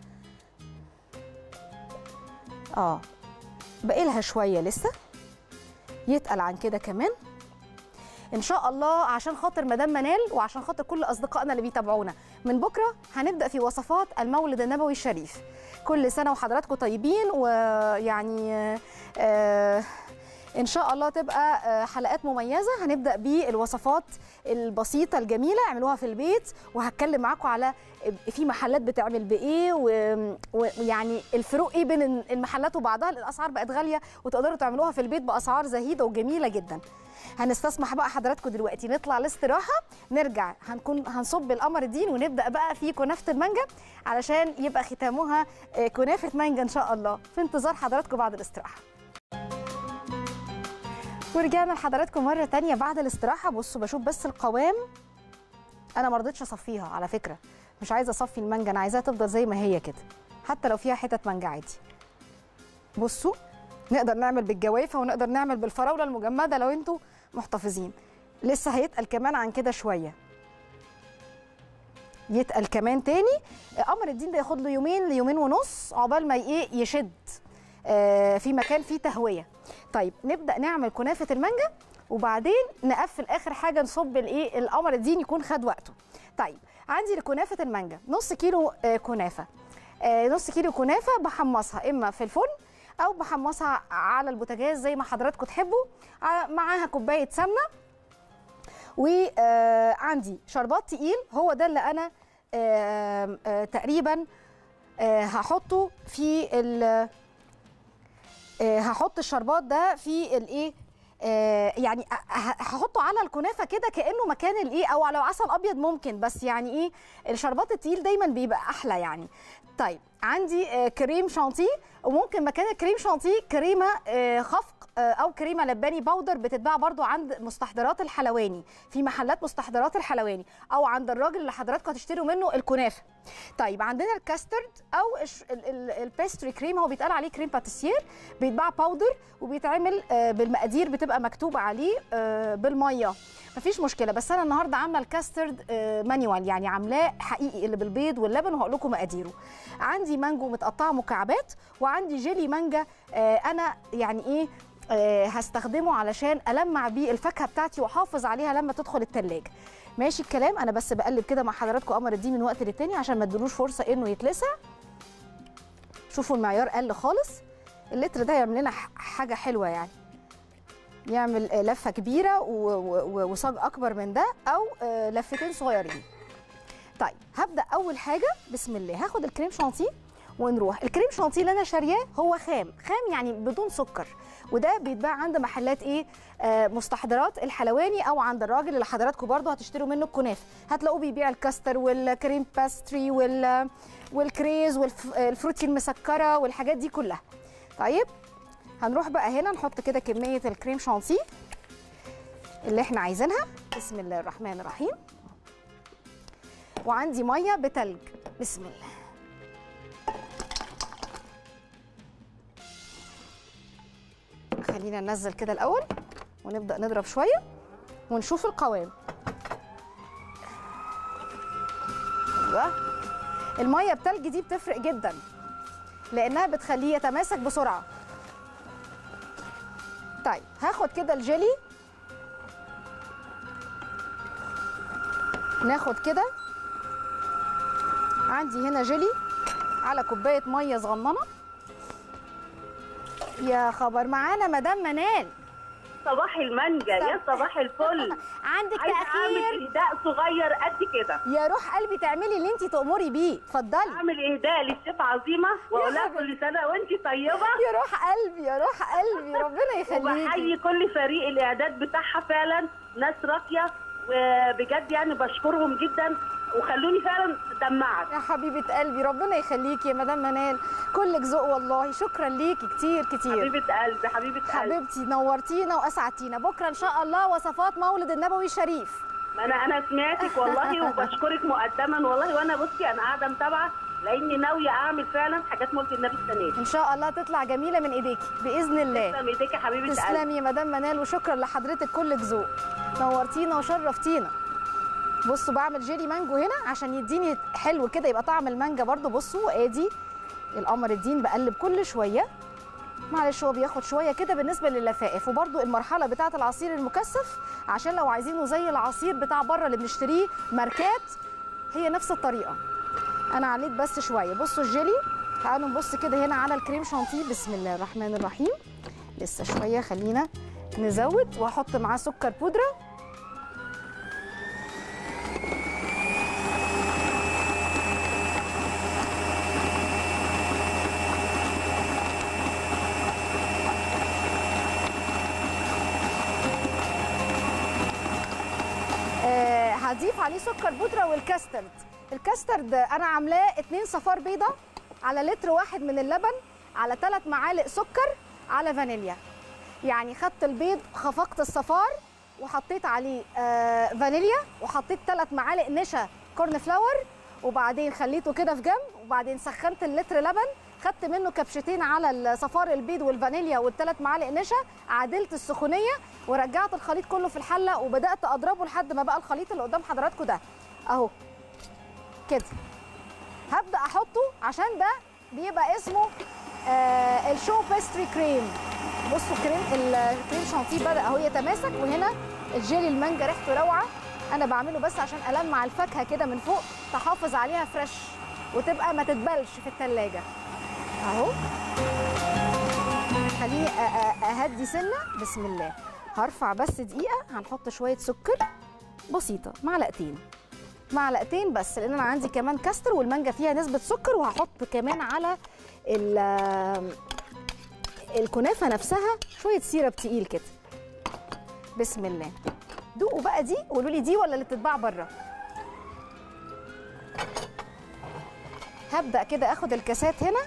[SPEAKER 1] اه باقي لها شويه لسه يتقل عن كده كمان ان شاء الله عشان خاطر مدام منال وعشان خاطر كل اصدقائنا اللي بيتابعونا من بكره هنبدا في وصفات المولد النبوي الشريف كل سنه وحضراتكم طيبين ويعني آه، آه، ان شاء الله تبقى آه، حلقات مميزه هنبدا بالوصفات البسيطه الجميله اعملوها في البيت وهتكلم معاكم على في محلات بتعمل بايه و- ويعني الفروق ايه بين المحلات وبعضها لأن الاسعار بقت غاليه وتقدروا تعملوها في البيت باسعار زهيده وجميله جدا هنستسمح بقى حضراتكم دلوقتي نطلع الاستراحه نرجع هنكون هنصب القمر الدين ونبدا بقى في كنافه المانجا علشان يبقى ختامها آه، كنافه مانجا ان شاء الله في انتظار حضراتكم بعد الاستراحه ورجعنا لحضراتكم مره تانية بعد الاستراحه بصوا بشوف بس القوام انا ما رضيتش اصفيها على فكره مش عايزه اصفي المانجا انا عايزاها تفضل زي ما هي كده حتى لو فيها حتت مانجا عادي بصوا نقدر نعمل بالجوافه ونقدر نعمل بالفراوله المجمده لو انتوا محتفظين لسه هيتقل كمان عن كده شويه يتقل كمان تاني قمر الدين ده ياخد له يومين ليومين ونص عقبال ما ايه يشد آه، في مكان فيه تهويه طيب نبدا نعمل كنافه المانجا وبعدين نقفل اخر حاجه نصب الايه القمر الدين يكون خد وقته طيب عندي لكنافه المانجا نص كيلو آه، كنافه آه، نص كيلو كنافه بحمصها اما في الفرن او بحمصها على البوتاجاز زي ما حضراتكم تحبوا ع- معاها كوبايه سمنه وعندي شربات تقيل هو ده اللي انا آه، آه، تقريبا آه، هحطه في ال آه، هحط الشربات ده في الايه آه، يعني ه- ه- هحطه على الكنافه كده كانه مكان الايه او على عسل ابيض ممكن بس يعني ايه الشربات التقيل دايما بيبقى احلى يعني طيب عندي آه، كريم شانتيه وممكن مكان الكريم شانتيه كريمه آه، خفق آه، او كريمه لباني باودر بتتباع برضو عند مستحضرات الحلواني في محلات مستحضرات الحلواني او عند الراجل اللي حضراتكم هتشتروا منه الكنافه طيب عندنا الكاسترد او الش- ال- ال- البيستري كريم هو بيتقال عليه كريم باتيسير بيتباع باودر وبيتعمل آه، بالمقادير بتبقى مكتوب عليه آه، بالميه مفيش مشكله بس انا النهارده عامله الكاسترد آه، مانيوال يعني عاملاه حقيقي اللي بالبيض واللبن وهقول لكم مقاديره عندي مانجو متقطعه مكعبات وعندي جيلي مانجا آه، انا يعني ايه آه، هستخدمه علشان المع بيه الفاكهه بتاعتي واحافظ عليها لما تدخل التلاجة ماشي الكلام انا بس بقلب كده مع حضراتكم قمر الدين من وقت للتاني عشان ما تدلوش فرصه انه يتلسع شوفوا المعيار قل خالص اللتر ده يعمل لنا ح- حاجه حلوه يعني يعمل آه، لفه كبيره و- و- وصاج اكبر من ده او آه، لفتين صغيرين طيب هبدا اول حاجه بسم الله هاخد الكريم شانتيه ونروح الكريم شانتيه اللي انا شارياه هو خام خام يعني بدون سكر وده بيتباع عند محلات ايه آه مستحضرات الحلواني او عند الراجل اللي حضراتكم برضو هتشتروا منه الكنافه هتلاقوه بيبيع الكاستر والكريم باستري وال والكريز والفروتي المسكره والحاجات دي كلها طيب هنروح بقى هنا نحط كده كميه الكريم شانتيه اللي احنا عايزينها بسم الله الرحمن الرحيم وعندي ميه بتلج بسم الله خلينا ننزل كده الاول ونبدا نضرب شويه ونشوف القوام ايوه الميه بتلج دي بتفرق جدا لانها بتخليه يتماسك بسرعه طيب هاخد كده الجيلي ناخد كده عندي هنا جيلي على كوبايه ميه صغننه يا خبر معانا مدام منال
[SPEAKER 3] صباح المانجا يا صباح الفل
[SPEAKER 1] عندك
[SPEAKER 3] عايزه اعمل
[SPEAKER 1] تاخير
[SPEAKER 3] اهداء صغير قد كده
[SPEAKER 1] يا روح قلبي تعملي اللي انت تأمري بيه اتفضلي
[SPEAKER 3] اعمل اهداء للشيف عظيمه واقول لها كل سنه وانت طيبه
[SPEAKER 1] يا روح قلبي يا روح قلبي ربنا يخليكي
[SPEAKER 3] وبحيي كل فريق الاعداد بتاعها فعلا ناس راقيه وبجد يعني بشكرهم جدا وخلوني فعلا دمعت
[SPEAKER 1] يا حبيبه قلبي ربنا يخليكي يا مدام منال كلك ذوق والله شكرا ليكي كتير كتير
[SPEAKER 3] حبيبه قلبي حبيبه قلبي
[SPEAKER 1] حبيبتي نورتينا واسعدتينا بكره ان شاء الله وصفات مولد النبوي الشريف
[SPEAKER 3] ما انا انا سمعتك والله وبشكرك مقدما والله وانا بصي انا قاعده متابعه لاني ناويه اعمل فعلا حاجات مولد النبي السنه دي
[SPEAKER 1] ان شاء الله تطلع جميله من ايديكي باذن الله
[SPEAKER 3] تسلم ايديك يا حبيبه قلبي
[SPEAKER 1] تسلمي يا مدام منال وشكرا لحضرتك كلك ذوق نورتينا وشرفتينا بصوا بعمل جيلي مانجو هنا عشان يديني حلو كده يبقى طعم المانجا برضو بصوا ادي القمر الدين بقلب كل شويه معلش هو بياخد شويه كده بالنسبه لللفائف وبرضو المرحله بتاعه العصير المكثف عشان لو عايزينه زي العصير بتاع بره اللي بنشتريه ماركات هي نفس الطريقه انا عليت بس شويه بصوا الجيلي تعالوا نبص كده هنا على الكريم شانتيه بسم الله الرحمن الرحيم لسه شويه خلينا نزود واحط معاه سكر بودره آه، هضيف عليه سكر بودره والكاسترد الكاسترد انا عاملاه اتنين صفار بيضه على لتر واحد من اللبن على ثلاث معالق سكر على فانيليا يعني خدت البيض خفقت الصفار وحطيت عليه آه فانيليا وحطيت ثلاث معالق نشا كورن فلاور وبعدين خليته كده في جنب وبعدين سخنت اللتر لبن خدت منه كبشتين على صفار البيض والفانيليا والثلاث معالق نشا عدلت السخونيه ورجعت الخليط كله في الحله وبدات اضربه لحد ما بقى الخليط اللي قدام حضراتكم ده اهو كده هبدا احطه عشان ده بيبقى اسمه آه الشو بيستري كريم بصوا كريم الكريم شانتيه بدا اهو يتماسك وهنا الجيلي المانجا ريحته روعه انا بعمله بس عشان المع الفاكهه كده من فوق تحافظ عليها فريش وتبقى ما تتبلش في الثلاجه اهو خليني أ- أ- اهدي سنه بسم الله هرفع بس دقيقه هنحط شويه سكر بسيطه معلقتين معلقتين بس لان انا عندي كمان كاستر والمانجا فيها نسبه سكر وهحط كمان على ال- الكنافه نفسها شويه سيرب تقيل كده بسم الله دوقوا بقى دي وقولوا لي دي ولا اللي بتتباع بره هبدا كده اخد الكاسات هنا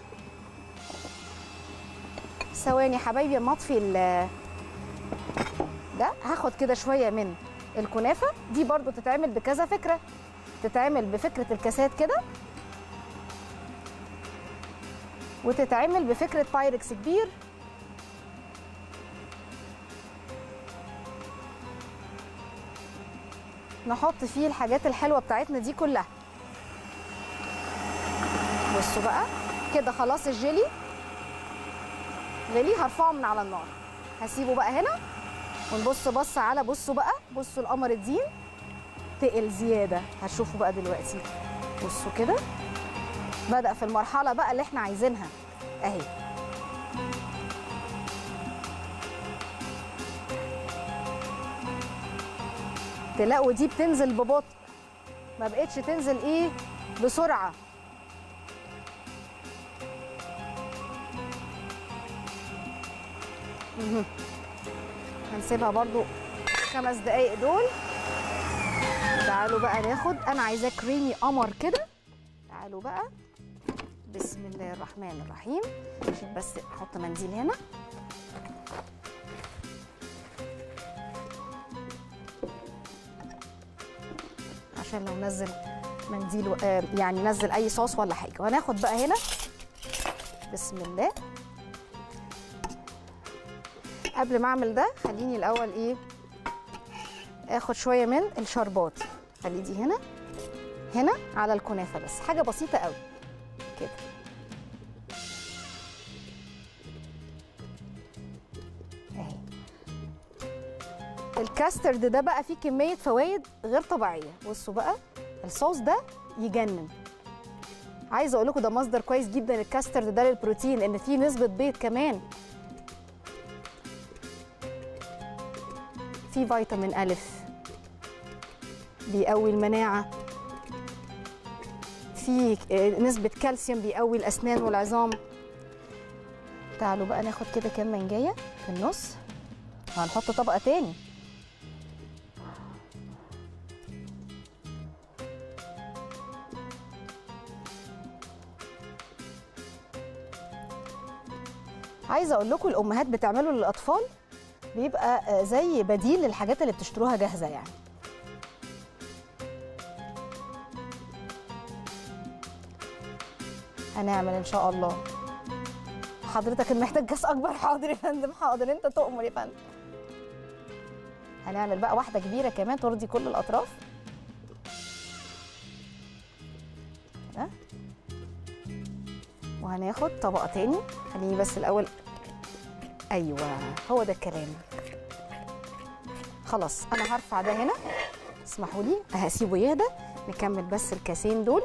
[SPEAKER 1] ثواني يا حبايبي اما اطفي ال- ده هاخد كده شويه من الكنافه دي برضو تتعمل بكذا فكره تتعمل بفكره الكاسات كده وتتعمل بفكره بايركس كبير نحط فيه الحاجات الحلوه بتاعتنا دي كلها بصوا بقى كده خلاص الجيلي غلي هرفعه من على النار هسيبه بقى هنا ونبص بص على بصوا بقى بصوا القمر الدين تقل زياده هتشوفوا بقى دلوقتي بصوا كده بدأ في المرحله بقى اللي احنا عايزينها اهي تلاقوا دي بتنزل ببطء ما بقتش تنزل ايه بسرعه مهم. هنسيبها برضو خمس دقايق دول تعالوا بقى ناخد انا عايزاه كريمي قمر كده تعالوا بقى بسم الله الرحمن الرحيم شوف بس احط منديل هنا عشان لو نزل منديل و- آه، يعني نزل اي صوص ولا حاجه وهناخد بقى هنا بسم الله قبل ما اعمل ده خليني الاول ايه اخد شويه من الشربات خلي دي هنا هنا على الكنافه بس حاجه بسيطه قوي كده اهي الكاسترد ده بقى فيه كميه فوائد غير طبيعيه بصوا بقى الصوص ده يجنن عايزه اقول لكم ده مصدر كويس جدا الكاسترد ده للبروتين ان فيه نسبه بيض كمان فيه فيتامين الف بيقوي المناعه فيه آه، نسبه كالسيوم بيقوي الاسنان والعظام تعالوا بقى ناخد كده كام منجايه في النص وهنحط طبقه تاني عايزه اقول لكم الامهات بتعمله للاطفال بيبقى آه، زي بديل للحاجات اللي بتشتروها جاهزه يعني هنعمل ان شاء الله حضرتك اللي محتاج كاس اكبر حاضر يا فندم حاضر انت تؤمر يا فندم هنعمل بقى واحده كبيره كمان ترضي كل الاطراف كده وهناخد طبقه تاني خليني بس الاول ايوه هو ده الكلام خلاص انا هرفع ده هنا اسمحوا لي هسيبه يهدى نكمل بس الكاسين دول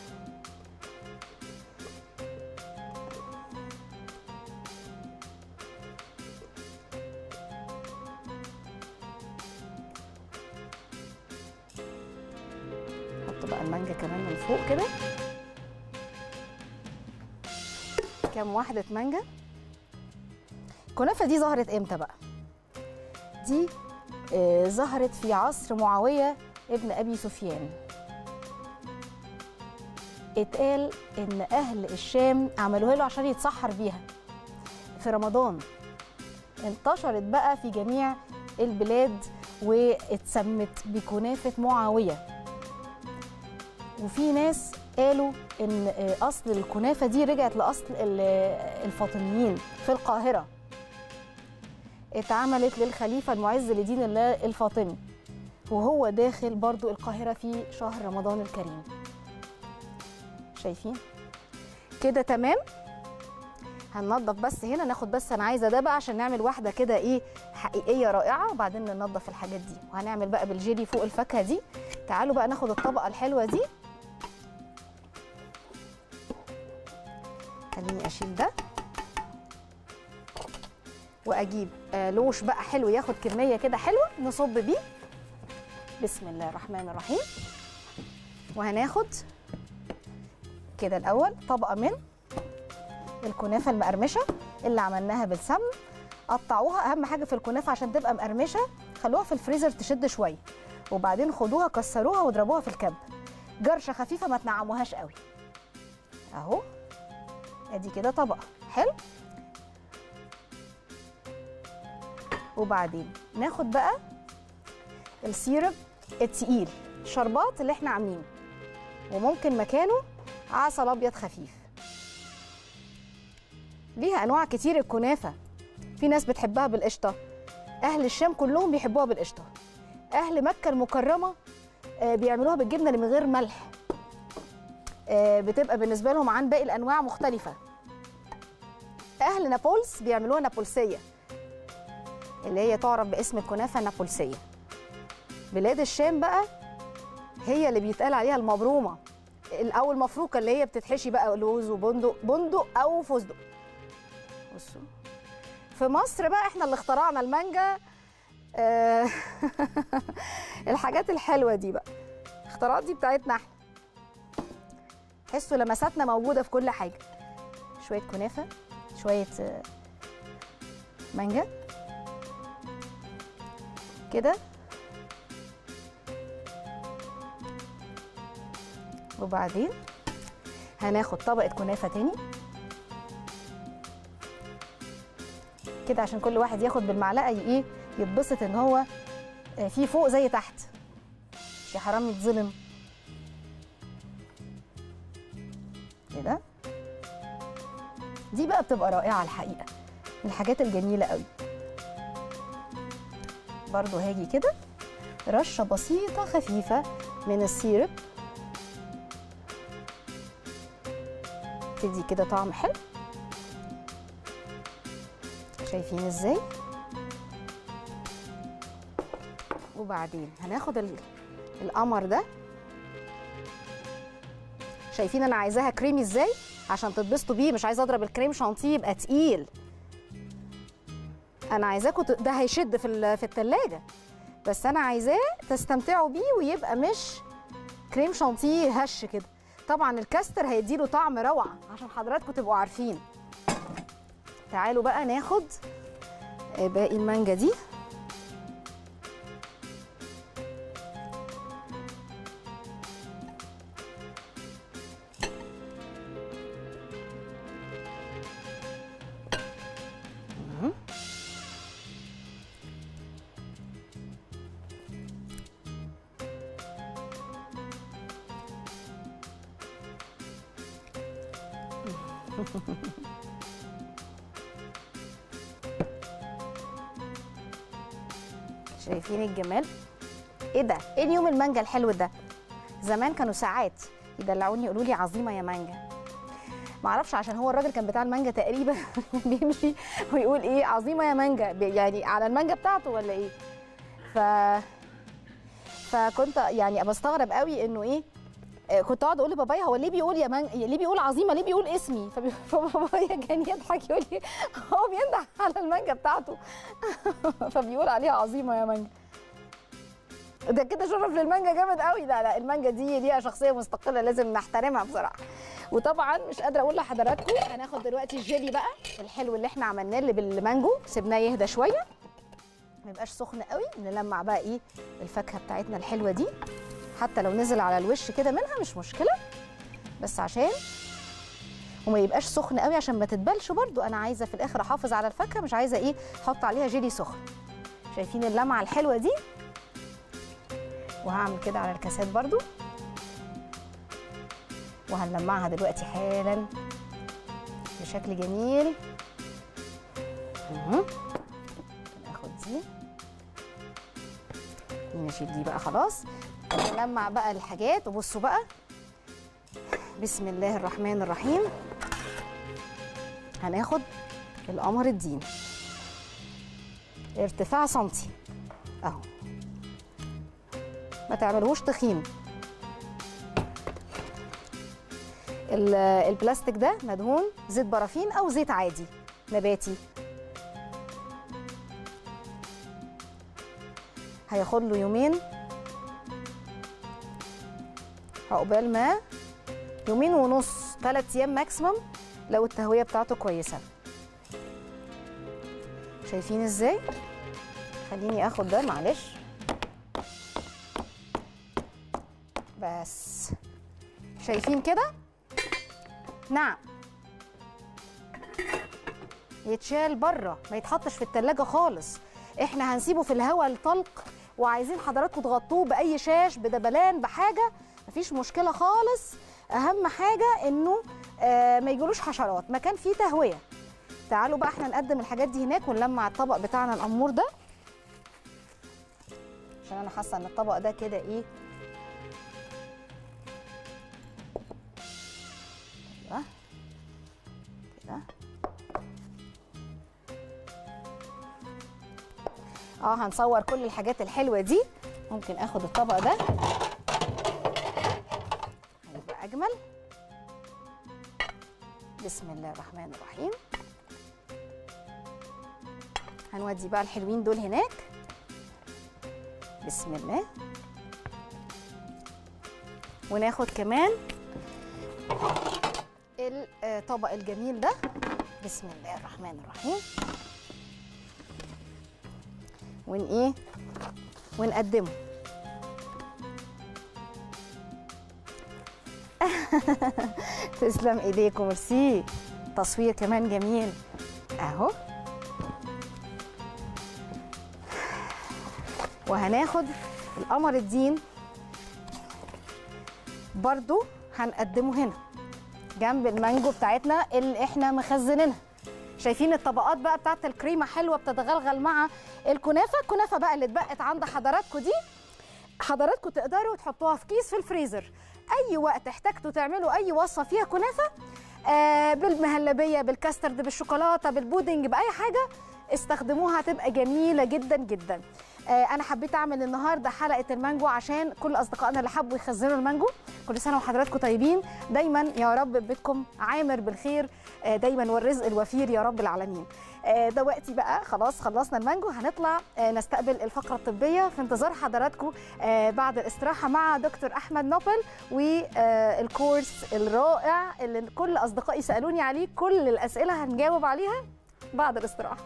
[SPEAKER 1] نحط بقى المانجا كمان من فوق كده كام واحدة مانجا الكنافة دي ظهرت امتى بقى؟ دي آه ظهرت في عصر معاوية ابن أبي سفيان اتقال إن أهل الشام عملوها له عشان يتسحر بيها في رمضان انتشرت بقى في جميع البلاد واتسمت بكنافة معاوية وفي ناس قالوا ان آه، اصل الكنافه دي رجعت لاصل ال- الفاطميين في القاهره اتعملت للخليفه المعز لدين الله الفاطمي وهو داخل برضو القاهره في شهر رمضان الكريم شايفين كده تمام هننضف بس هنا ناخد بس انا عايزه ده بقى عشان نعمل واحده كده ايه حقيقيه رائعه وبعدين ننضف الحاجات دي وهنعمل بقى بالجيلي فوق الفاكهه دي تعالوا بقى ناخد الطبقه الحلوه دي خليني اشيل ده واجيب آه، لوش بقى حلو ياخد كميه كده حلوه نصب بيه بسم الله الرحمن الرحيم وهناخد كده الاول طبقه من الكنافه المقرمشه اللي عملناها بالسمن قطعوها اهم حاجه في الكنافه عشان تبقى مقرمشه خلوها في الفريزر تشد شويه وبعدين خدوها كسروها واضربوها في الكب جرشه خفيفه ما تنعموهاش قوي اهو ادي كده طبقه حلو وبعدين ناخد بقى السيرب التقيل الشربات اللي احنا عاملينه وممكن مكانه عسل ابيض خفيف ليها انواع كتير الكنافه في ناس بتحبها بالقشطه اهل الشام كلهم بيحبوها بالقشطه اهل مكه المكرمه آه، بيعملوها بالجبنه اللي من غير ملح آه، بتبقى بالنسبه لهم عن باقي الانواع مختلفه اهل نابلس بيعملوها نابلسيه اللي هي تعرف باسم الكنافه النابلسيه بلاد الشام بقى هي اللي بيتقال عليها المبرومه او المفروكه اللي هي بتتحشي بقى لوز وبندق بندق او فستق بصوا في مصر بقى احنا اللي اخترعنا المانجا آه، الحاجات الحلوه دي بقى الاختراعات دي بتاعتنا احنا تحسوا لمساتنا موجوده في كل حاجه شويه كنافه شويه آه، مانجا كده وبعدين هناخد طبقه كنافه تاني كده عشان كل واحد ياخد بالمعلقه ي- ايه يتبسط ان هو آه، في فوق زي تحت مش يا حرام يتظلم كده دي بقى بتبقى رائعه الحقيقه من الحاجات الجميله قوي برضو هاجي كده رشه بسيطه خفيفه من السيرب تدي كده طعم حلو شايفين ازاي وبعدين هناخد ال- القمر ده شايفين انا عايزاها كريمي ازاي عشان تتبسطوا بيه مش عايزه اضرب الكريم شانتيه يبقى تقيل انا عايزاكم ت- ده هيشد في ال- في التلاجة بس انا عايزاه تستمتعوا بيه ويبقى مش كريم شانتيه هش كده طبعا الكاستر هيديله طعم روعه عشان حضراتكم تبقوا عارفين تعالوا بقى ناخد آه، باقي المانجا دي مهم. شايفين الجمال ايه ده ايه اليوم المانجا الحلو ده زمان كانوا ساعات يدلعوني يقولوا لي عظيمه يا مانجا معرفش عشان هو الراجل كان بتاع المانجا تقريبا بيمشي ويقول ايه عظيمه يا مانجا ب- يعني على المانجا بتاعته ولا ايه ف فكنت يعني بستغرب قوي انه ايه آه، كنت اقعد اقول لبابايا هو ليه بيقول يا مان... ليه بيقول عظيمه ليه بيقول اسمي فبي- فبابايا كان يضحك يقول لي هو بينده على المانجا بتاعته فبيقول عليها عظيمه يا مانجا ده كده شرف للمانجا جامد قوي لا لا المانجا دي ليها شخصيه مستقله لازم نحترمها بصراحه وطبعا مش قادره اقول لحضراتكم هناخد دلوقتي الجيلي بقى الحلو اللي احنا عملناه اللي بالمانجو سيبناه يهدى شويه ما يبقاش سخن قوي نلمع بقى ايه الفاكهه بتاعتنا الحلوه دي حتى لو نزل على الوش كده منها مش مشكله بس عشان وما يبقاش سخن قوي عشان ما تتبلش برضو انا عايزه في الاخر احافظ على الفاكهه مش عايزه ايه احط عليها جيلي سخن شايفين اللمعه الحلوه دي وهعمل كده على الكاسات برضو وهنلمعها دلوقتي حالا بشكل جميل مهم. ناخد دي نشيل دي بقى خلاص نلمع بقى الحاجات وبصوا بقى بسم الله الرحمن الرحيم هناخد القمر الدين ارتفاع سنتي اهو ما تعملهوش تخين ال- البلاستيك ده مدهون زيت بارافين او زيت عادي نباتي هياخد له يومين عقبال ما يومين ونص ثلاث ايام ماكسيمم لو التهويه بتاعته كويسه شايفين ازاي خليني اخد ده معلش بس شايفين كده نعم يتشال بره ما يتحطش في التلاجة خالص احنا هنسيبه في الهواء الطلق وعايزين حضراتكم تغطوه باي شاش بدبلان بحاجه مفيش مشكله خالص اهم حاجه انه آه ما يجيلوش حشرات مكان فيه تهويه تعالوا بقى احنا نقدم الحاجات دي هناك ونلمع الطبق بتاعنا الامور ده عشان انا حاسه ان الطبق ده كده ايه ايوه كده اه هنصور كل الحاجات الحلوه دي ممكن اخد الطبق ده هيبقى اجمل بسم الله الرحمن الرحيم هنودي بقى الحلوين دول هناك بسم الله وناخد كمان الطبق الجميل ده بسم الله الرحمن الرحيم ون ايه ونقدمه تسلم ايديكم ميرسي تصوير كمان جميل اهو وهناخد القمر الدين برضو هنقدمه هنا جنب المانجو بتاعتنا اللي احنا مخزنينها شايفين الطبقات بقى بتاعت الكريمه حلوه بتتغلغل مع الكنافه الكنافه بقى اللي اتبقت عند حضراتكم دي حضراتكم تقدروا تحطوها في كيس في الفريزر اي وقت احتجتوا تعملوا اي وصفه فيها كنافه آه بالمهلبيه بالكاسترد بالشوكولاته بالبودنج باي حاجه استخدموها هتبقى جميله جدا جدا آه انا حبيت اعمل النهارده حلقه المانجو عشان كل اصدقائنا اللي حبوا يخزنوا المانجو كل سنه وحضراتكم طيبين دايما يا رب بيتكم عامر بالخير آه دايما والرزق الوفير يا رب العالمين آه دلوقتي بقى خلاص خلصنا المانجو هنطلع آه نستقبل الفقره الطبيه في انتظار حضراتكم آه بعد الاستراحه مع دكتور احمد نوبل والكورس الرائع اللي كل اصدقائي سالوني عليه كل الاسئله هنجاوب عليها بعد الاستراحه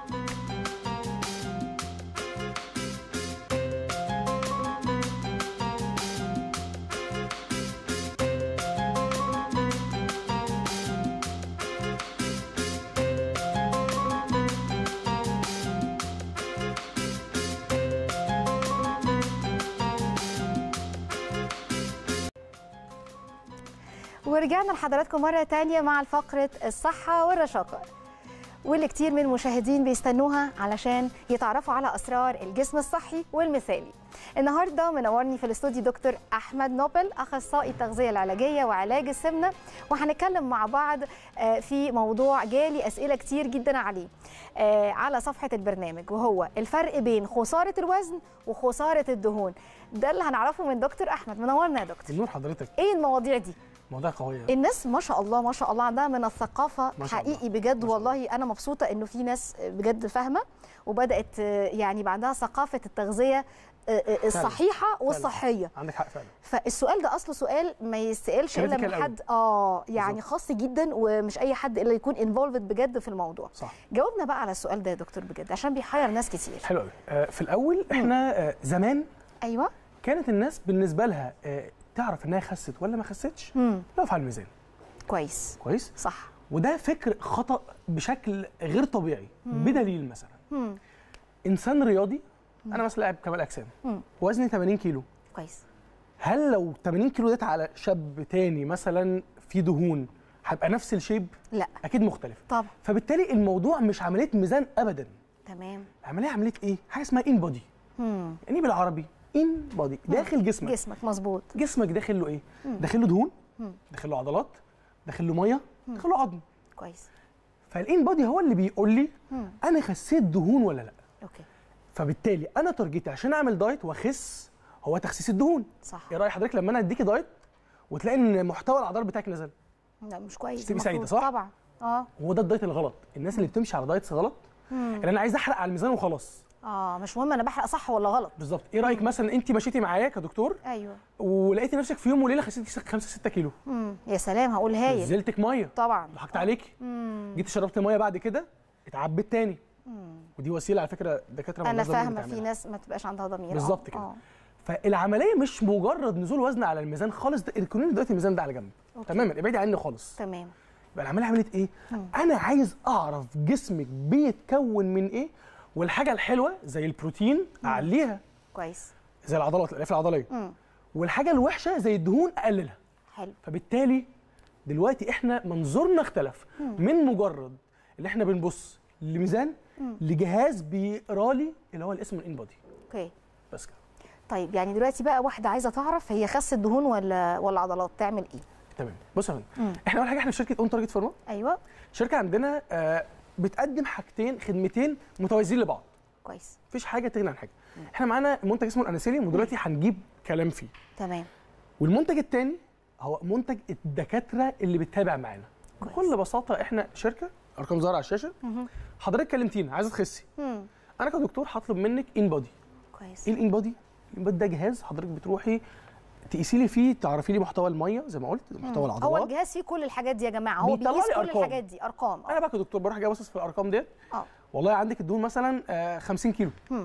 [SPEAKER 1] ورجعنا لحضراتكم مرة تانية مع فقرة الصحة والرشاقة واللي كتير من المشاهدين بيستنوها علشان يتعرفوا على أسرار الجسم الصحي والمثالي النهارده منورني في الاستوديو دكتور احمد نوبل اخصائي التغذيه العلاجيه وعلاج السمنه وهنتكلم مع بعض آه، في موضوع جالي اسئله كتير جدا عليه آه، على صفحه البرنامج وهو الفرق بين خساره الوزن وخساره الدهون ده اللي هنعرفه من دكتور احمد منورنا يا دكتور
[SPEAKER 7] النور حضرتك
[SPEAKER 1] ايه المواضيع دي
[SPEAKER 7] موضوع قوية
[SPEAKER 1] الناس ما شاء الله ما شاء الله عندها من الثقافه
[SPEAKER 7] ما شاء الله.
[SPEAKER 1] حقيقي بجد
[SPEAKER 7] ما شاء
[SPEAKER 1] والله انا مبسوطه انه في ناس بجد فاهمه وبدات آه، يعني يبقى عندها ثقافه التغذيه آه، آه، الصحيحه والصحيه
[SPEAKER 7] عندك حق فعلا
[SPEAKER 1] فالسؤال ده اصله سؤال ما يسالش الا
[SPEAKER 7] Critical
[SPEAKER 1] من
[SPEAKER 7] أوي.
[SPEAKER 1] حد اه يعني
[SPEAKER 7] بالظبط.
[SPEAKER 1] خاص جدا ومش اي حد الا يكون انفولفد بجد في الموضوع
[SPEAKER 7] صح
[SPEAKER 1] جاوبنا بقى على السؤال ده يا دكتور بجد عشان بيحير ناس كتير
[SPEAKER 7] حلو قوي آه في الاول احنا آه زمان
[SPEAKER 1] ايوه
[SPEAKER 7] كانت الناس بالنسبه لها آه تعرف انها خست ولا ما خستش
[SPEAKER 1] امم
[SPEAKER 7] لو على الميزان
[SPEAKER 1] كويس
[SPEAKER 7] كويس
[SPEAKER 1] صح
[SPEAKER 7] وده فكر خطا بشكل غير طبيعي بدليل مثلا
[SPEAKER 1] امم
[SPEAKER 7] انسان رياضي انا مثلا لاعب كمال اجسام
[SPEAKER 1] مم.
[SPEAKER 7] وزني 80 كيلو
[SPEAKER 1] كويس
[SPEAKER 7] هل لو 80 كيلو ديت على شاب تاني مثلا في دهون هيبقى نفس الشيب
[SPEAKER 1] لا
[SPEAKER 7] اكيد مختلف
[SPEAKER 1] طبعا
[SPEAKER 7] فبالتالي الموضوع مش عمليه ميزان ابدا
[SPEAKER 1] تمام
[SPEAKER 7] عمليه عمليه ايه حاجه اسمها ان بودي
[SPEAKER 1] امم
[SPEAKER 7] يعني إيه بالعربي ان بودي داخل جسمك
[SPEAKER 1] جسمك مظبوط
[SPEAKER 7] جسمك داخل له ايه داخل له دهون
[SPEAKER 1] مم.
[SPEAKER 7] داخل له عضلات داخل له ميه داخل له عظم
[SPEAKER 1] كويس
[SPEAKER 7] فالان بودي هو اللي بيقول لي
[SPEAKER 1] مم.
[SPEAKER 7] انا خسيت دهون ولا لا
[SPEAKER 1] اوكي
[SPEAKER 7] فبالتالي انا تارجتي عشان اعمل دايت واخس هو تخسيس الدهون
[SPEAKER 1] صح
[SPEAKER 7] ايه راي حضرتك لما انا اديكي دايت وتلاقي ان محتوى العضلات بتاعك نزل
[SPEAKER 1] لا مش كويس
[SPEAKER 7] تبقي سعيدة،
[SPEAKER 1] المفروض.
[SPEAKER 7] صح؟
[SPEAKER 1] طبعا اه
[SPEAKER 7] وهو ده الدايت الغلط الناس اللي بتمشي على دايتس غلط
[SPEAKER 1] مم.
[SPEAKER 7] ان انا عايز احرق على الميزان وخلاص
[SPEAKER 1] اه مش مهم انا بحرق صح ولا غلط
[SPEAKER 7] بالظبط ايه رايك مثلا انت مشيتي معايا كدكتور
[SPEAKER 1] ايوه
[SPEAKER 7] ولقيتي نفسك في يوم وليله خسيتي 5 6 كيلو
[SPEAKER 1] امم يا سلام هقول هايل
[SPEAKER 7] نزلتك ميه
[SPEAKER 1] طبعا
[SPEAKER 7] ضحكت عليكي
[SPEAKER 1] امم
[SPEAKER 7] جيت شربت ميه بعد كده اتعبت تاني ودي وسيله على فكره دكاتره
[SPEAKER 1] انا
[SPEAKER 7] مالناش ضمير
[SPEAKER 1] فاهمه في
[SPEAKER 7] بتعملها.
[SPEAKER 1] ناس ما تبقاش عندها ضمير آه،
[SPEAKER 7] بالظبط كده.
[SPEAKER 1] آه.
[SPEAKER 7] فالعمليه مش مجرد نزول وزن على الميزان خالص ده اركنوني دلوقتي الميزان ده على جنب
[SPEAKER 1] أوكي.
[SPEAKER 7] تماما ابعدي عني خالص
[SPEAKER 1] تمام
[SPEAKER 7] يبقى العمليه عملت ايه انا عايز اعرف جسمك بيتكون من ايه والحاجه الحلوه زي البروتين اعليها
[SPEAKER 1] كويس
[SPEAKER 7] زي العضلات الالياف العضليه
[SPEAKER 1] امم
[SPEAKER 7] والحاجه الوحشه زي الدهون اقللها
[SPEAKER 1] حلو
[SPEAKER 7] فبالتالي دلوقتي احنا منظورنا اختلف من مجرد اللي احنا بنبص لميزان لجهاز بيقرا لي اللي هو الاسم الان بودي
[SPEAKER 1] اوكي
[SPEAKER 7] بس كده
[SPEAKER 1] طيب يعني دلوقتي بقى واحده عايزه تعرف هي خست دهون ولا ولا عضلات تعمل ايه
[SPEAKER 7] تمام بص يا
[SPEAKER 1] مم.
[SPEAKER 7] فندم احنا اول حاجه احنا في شركه اون تارجت فارما
[SPEAKER 1] ايوه
[SPEAKER 7] شركه عندنا آه، بتقدم حاجتين خدمتين متوازيين لبعض
[SPEAKER 1] كويس
[SPEAKER 7] مفيش حاجه تغني عن حاجه احنا معانا منتج اسمه الاناسيليوم ودلوقتي هنجيب كلام فيه
[SPEAKER 1] تمام
[SPEAKER 7] والمنتج الثاني هو منتج الدكاتره اللي بتتابع معانا
[SPEAKER 1] كويس.
[SPEAKER 7] بكل بساطه احنا شركه ارقام ظاهره على الشاشه
[SPEAKER 1] مهم.
[SPEAKER 7] حضرتك كلمتينا عايزه تخسي
[SPEAKER 1] امم
[SPEAKER 7] انا كدكتور هطلب منك ان بودي
[SPEAKER 1] كويس
[SPEAKER 7] ايه الان بودي الان بودي ده جهاز حضرتك بتروحي تقيسي لي فيه تعرفي لي محتوى الميه زي ما قلت محتوى
[SPEAKER 1] هو
[SPEAKER 7] العضلات
[SPEAKER 1] الجهاز فيه كل الحاجات دي يا جماعه هو
[SPEAKER 7] بيطلع
[SPEAKER 1] بيقيس
[SPEAKER 7] لي
[SPEAKER 1] كل
[SPEAKER 7] أرقام.
[SPEAKER 1] الحاجات دي ارقام
[SPEAKER 7] انا
[SPEAKER 1] اه
[SPEAKER 7] بقى كدكتور بروح جاي باصص في الارقام ديت
[SPEAKER 1] اه
[SPEAKER 7] والله عندك الدهون مثلا آه، 50 كيلو
[SPEAKER 1] مم.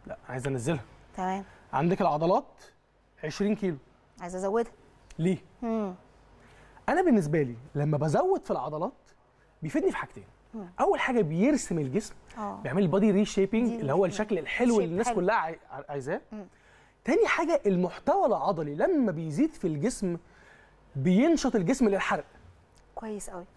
[SPEAKER 7] لا عايز انزلها
[SPEAKER 1] تمام
[SPEAKER 7] عندك العضلات 20 كيلو
[SPEAKER 1] عايزه ازودها
[SPEAKER 7] ليه
[SPEAKER 1] مم.
[SPEAKER 7] انا بالنسبه لي لما بزود في العضلات بيفيدني في حاجتين اول حاجه بيرسم الجسم
[SPEAKER 1] اه
[SPEAKER 7] بيعمل لي بادي ريشيبنج
[SPEAKER 1] دي
[SPEAKER 7] اللي هو الشكل الحلو
[SPEAKER 1] shape
[SPEAKER 7] اللي الناس
[SPEAKER 1] حلو.
[SPEAKER 7] كلها عاي- عايزاه تاني حاجه المحتوى العضلي لما بيزيد في الجسم بينشط الجسم للحرق
[SPEAKER 1] كويس قوي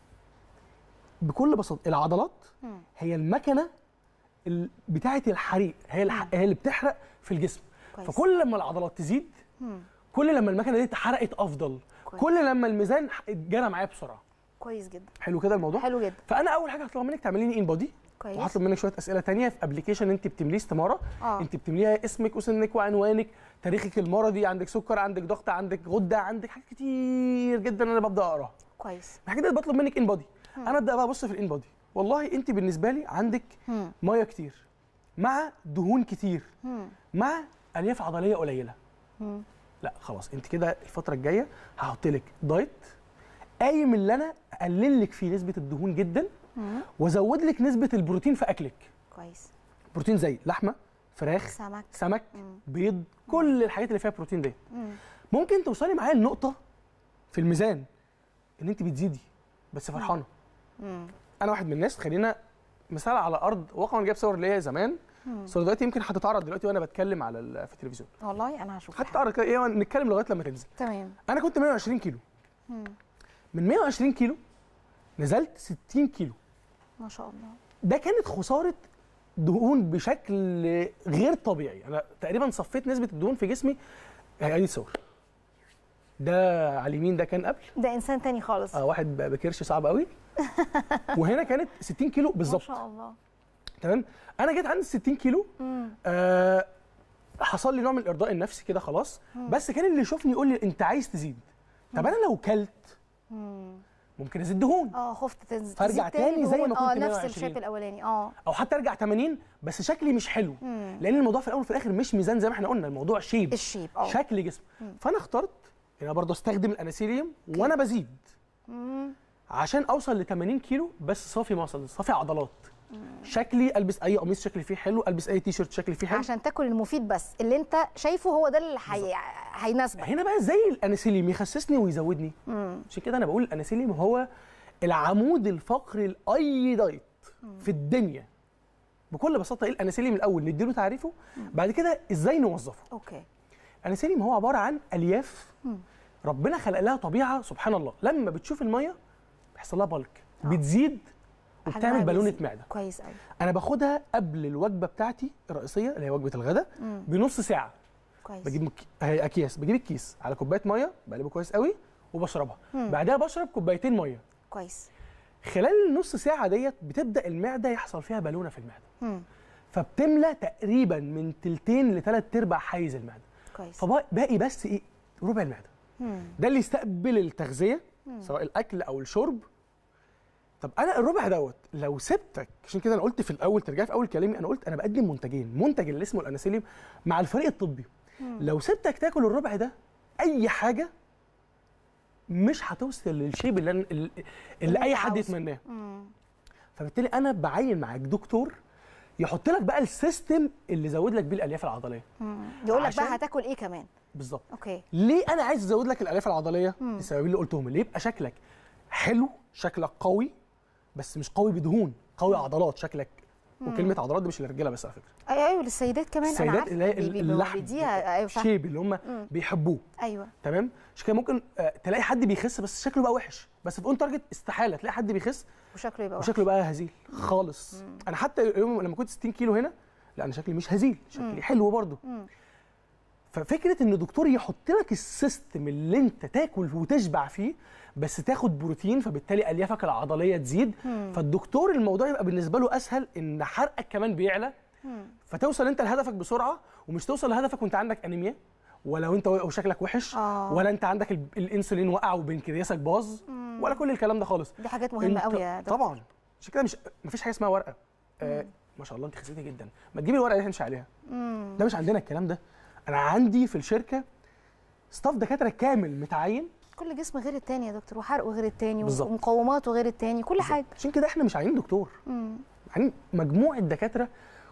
[SPEAKER 7] بكل بساطه العضلات
[SPEAKER 1] مم.
[SPEAKER 7] هي المكنه ال- بتاعه الحريق هي الح... هي اللي بتحرق في الجسم
[SPEAKER 1] كويس.
[SPEAKER 7] فكل لما العضلات تزيد
[SPEAKER 1] مم.
[SPEAKER 7] كل لما المكنه دي اتحرقت افضل
[SPEAKER 1] كويس.
[SPEAKER 7] كل لما الميزان ح- اتجرى معايا بسرعه
[SPEAKER 1] كويس جدا
[SPEAKER 7] حلو كده الموضوع
[SPEAKER 1] حلو جدا
[SPEAKER 7] فانا اول حاجه هطلب منك تعملي لي ان بودي
[SPEAKER 1] كويس
[SPEAKER 7] وهطلب منك شويه اسئله تانية في ابلكيشن انت بتمليه استماره
[SPEAKER 1] اه
[SPEAKER 7] انت بتمليها اسمك وسنك وعنوانك تاريخك المرضي عندك سكر عندك ضغط عندك غده عندك حاجات كتير جدا انا ببدا اقراها
[SPEAKER 1] كويس
[SPEAKER 7] الحاجات دي بطلب منك ان بودي انا ابدا بقى ابص في الان بودي والله انت بالنسبه لي عندك
[SPEAKER 1] مم.
[SPEAKER 7] ميه كتير مع دهون كتير
[SPEAKER 1] مم.
[SPEAKER 7] مع الياف عضليه قليله
[SPEAKER 1] مم.
[SPEAKER 7] لا خلاص انت كده الفتره الجايه هحط لك دايت قايم اللي انا اقلل لك فيه نسبه الدهون جدا
[SPEAKER 1] مم.
[SPEAKER 7] وازود لك نسبه البروتين في اكلك
[SPEAKER 1] كويس
[SPEAKER 7] بروتين زي لحمه فراخ
[SPEAKER 1] سمك
[SPEAKER 7] سمك
[SPEAKER 1] مم.
[SPEAKER 7] بيض كل الحاجات اللي فيها بروتين دي
[SPEAKER 1] مم.
[SPEAKER 7] ممكن توصلي معايا لنقطه في الميزان ان انت بتزيدي بس فرحانه
[SPEAKER 1] مم.
[SPEAKER 7] انا واحد من الناس خلينا مثال على ارض واقع انا جايب صور ليا زمان
[SPEAKER 1] مم.
[SPEAKER 7] صور دلوقتي يمكن هتتعرض دلوقتي وانا بتكلم على ال- في التلفزيون
[SPEAKER 1] والله انا هشوف
[SPEAKER 7] هتتعرض كده ايه نتكلم لغايه لما تنزل
[SPEAKER 1] تمام
[SPEAKER 7] انا كنت 120 كيلو
[SPEAKER 1] مم.
[SPEAKER 7] من 120 كيلو نزلت 60 كيلو
[SPEAKER 1] ما شاء الله
[SPEAKER 7] ده كانت خساره دهون بشكل غير طبيعي انا تقريبا صفيت نسبه الدهون في جسمي هي دي الصور ده على اليمين ده كان قبل
[SPEAKER 1] ده انسان تاني خالص
[SPEAKER 7] اه واحد ب- بكرش صعب قوي وهنا كانت 60 كيلو
[SPEAKER 1] ما
[SPEAKER 7] بالظبط
[SPEAKER 1] شاء الله
[SPEAKER 7] تمام انا جيت عند 60 كيلو
[SPEAKER 1] مم.
[SPEAKER 7] آه حصل لي نوع من الارضاء النفسي كده خلاص بس كان اللي يشوفني يقول لي انت عايز تزيد طب انا لو كلت
[SPEAKER 1] مم.
[SPEAKER 7] ممكن ازيد دهون
[SPEAKER 1] اه خفت تنزل
[SPEAKER 7] فارجع
[SPEAKER 1] تزيد
[SPEAKER 7] تاني زي ما
[SPEAKER 1] دهون.
[SPEAKER 7] كنت
[SPEAKER 1] اه نفس
[SPEAKER 7] 120.
[SPEAKER 1] الشيب الاولاني اه
[SPEAKER 7] او حتى ارجع 80 بس شكلي مش حلو
[SPEAKER 1] مم.
[SPEAKER 7] لان الموضوع في الاول وفي الاخر مش ميزان زي ما احنا قلنا الموضوع شيب
[SPEAKER 1] الشيب اه
[SPEAKER 7] شكل جسم فانا اخترت ان انا برضه استخدم الاناسيليوم وانا بزيد
[SPEAKER 1] مم.
[SPEAKER 7] عشان اوصل ل 80 كيلو بس صافي مصل صافي عضلات شكلي البس اي قميص شكلي فيه حلو البس اي تي شيرت شكلي فيه حلو
[SPEAKER 1] عشان تاكل المفيد بس اللي انت شايفه هو ده اللي حي... هيناسبك
[SPEAKER 7] هنا بقى زي الاناسيليوم يخسسني ويزودني
[SPEAKER 1] مم.
[SPEAKER 7] عشان كده انا بقول الاناسيليوم هو العمود الفقري لاي دايت في الدنيا بكل بساطه ايه الاناسيليوم الاول نديله تعريفه بعد كده ازاي نوظفه
[SPEAKER 1] اوكي
[SPEAKER 7] الاناسيليوم هو عباره عن الياف ربنا خلق لها طبيعه سبحان الله لما بتشوف الميه بيحصل لها بلك بتزيد وبتعمل
[SPEAKER 1] حجمها
[SPEAKER 7] بالونه
[SPEAKER 1] بيزيد.
[SPEAKER 7] معده
[SPEAKER 1] كويس قوي
[SPEAKER 7] انا باخدها قبل الوجبه بتاعتي الرئيسيه اللي هي وجبه الغداء بنص ساعه
[SPEAKER 1] كويس
[SPEAKER 7] بجيب مك... هي اكياس بجيب الكيس على كوبايه ميه بقلبه كويس قوي وبشربها بعدها بشرب كوبايتين ميه
[SPEAKER 1] كويس
[SPEAKER 7] خلال النص ساعه ديت بتبدا المعده يحصل فيها بالونه في المعده
[SPEAKER 1] مم.
[SPEAKER 7] فبتملى تقريبا من تلتين لثلاث ارباع حيز المعده
[SPEAKER 1] كويس
[SPEAKER 7] فباقي بس ايه ربع المعده
[SPEAKER 1] مم.
[SPEAKER 7] ده اللي يستقبل التغذيه سواء الاكل او الشرب طب انا الربع دوت لو سبتك عشان كده انا قلت في الاول ترجع في اول كلامي انا قلت انا بقدم منتجين منتج اللي اسمه الاناسيليوم مع الفريق الطبي لو سبتك تاكل الربع ده اي حاجه مش هتوصل للشيب اللي, أنا- اللي, اللي
[SPEAKER 1] انت
[SPEAKER 7] اي حد
[SPEAKER 1] عاوزه.
[SPEAKER 7] يتمناه
[SPEAKER 1] مم.
[SPEAKER 7] فبالتالي انا بعين معاك دكتور يحط لك بقى السيستم اللي يزود لك بيه الالياف العضليه
[SPEAKER 1] مم. يقول لك
[SPEAKER 7] عشان-
[SPEAKER 1] بقى هتاكل ايه كمان
[SPEAKER 7] بالظبط
[SPEAKER 1] اوكي
[SPEAKER 7] ليه انا عايز ازود لك الالياف العضليه السببين اللي قلتهم اللي يبقى شكلك حلو شكلك قوي بس مش قوي بدهون قوي عضلات شكلك وكلمه عضلات دي مش للرجاله بس على فكره
[SPEAKER 1] ايوه ايوه للسيدات كمان انا
[SPEAKER 7] السيدات
[SPEAKER 1] عارفه
[SPEAKER 7] اللي هي
[SPEAKER 1] بي- بي-
[SPEAKER 7] اللحم
[SPEAKER 1] بيديها ايوه فاهمة.
[SPEAKER 7] الشيب اللي هم بيحبوه
[SPEAKER 1] ايوه
[SPEAKER 7] تمام عشان كده ممكن آه، تلاقي حد بيخس بس شكله بقى وحش بس في اون تارجت استحاله تلاقي حد بيخس
[SPEAKER 1] وشكله يبقى
[SPEAKER 7] وشكله بقى هزيل خالص انا حتى يوم لما كنت 60 كيلو هنا لا انا شكلي مش هزيل شكلي حلو برضه
[SPEAKER 1] مم.
[SPEAKER 7] ففكره ان الدكتور يحط لك السيستم اللي انت تاكل وتشبع فيه بس تاخد بروتين فبالتالي اليافك العضليه تزيد فالدكتور الموضوع يبقى بالنسبه له اسهل ان حرقك كمان بيعلى فتوصل انت لهدفك بسرعه ومش توصل لهدفك وانت عندك انيميا ولا وانت وشكلك وحش
[SPEAKER 1] آه.
[SPEAKER 7] ولا انت عندك ال- الانسولين وقع وبنكرياسك باظ ولا كل الكلام ده خالص
[SPEAKER 1] دي حاجات مهمه
[SPEAKER 7] انت-
[SPEAKER 1] قوي يا دكتور
[SPEAKER 7] طبعا عشان كده مش مفيش حاجه اسمها ورقه آه ما شاء الله انت خسيتي جدا ما تجيبي الورقه اللي تمشي عليها
[SPEAKER 1] مم.
[SPEAKER 7] ده مش عندنا الكلام ده انا عندي في الشركه ستاف دكاتره كامل متعين
[SPEAKER 1] كل جسم غير التاني يا دكتور وحرقه غير التاني
[SPEAKER 7] بالظبط.
[SPEAKER 1] ومقوماته غير التاني كل حاجه
[SPEAKER 7] عشان كده احنا مش عايزين دكتور
[SPEAKER 1] مم.
[SPEAKER 7] عايزين مجموعه دكاتره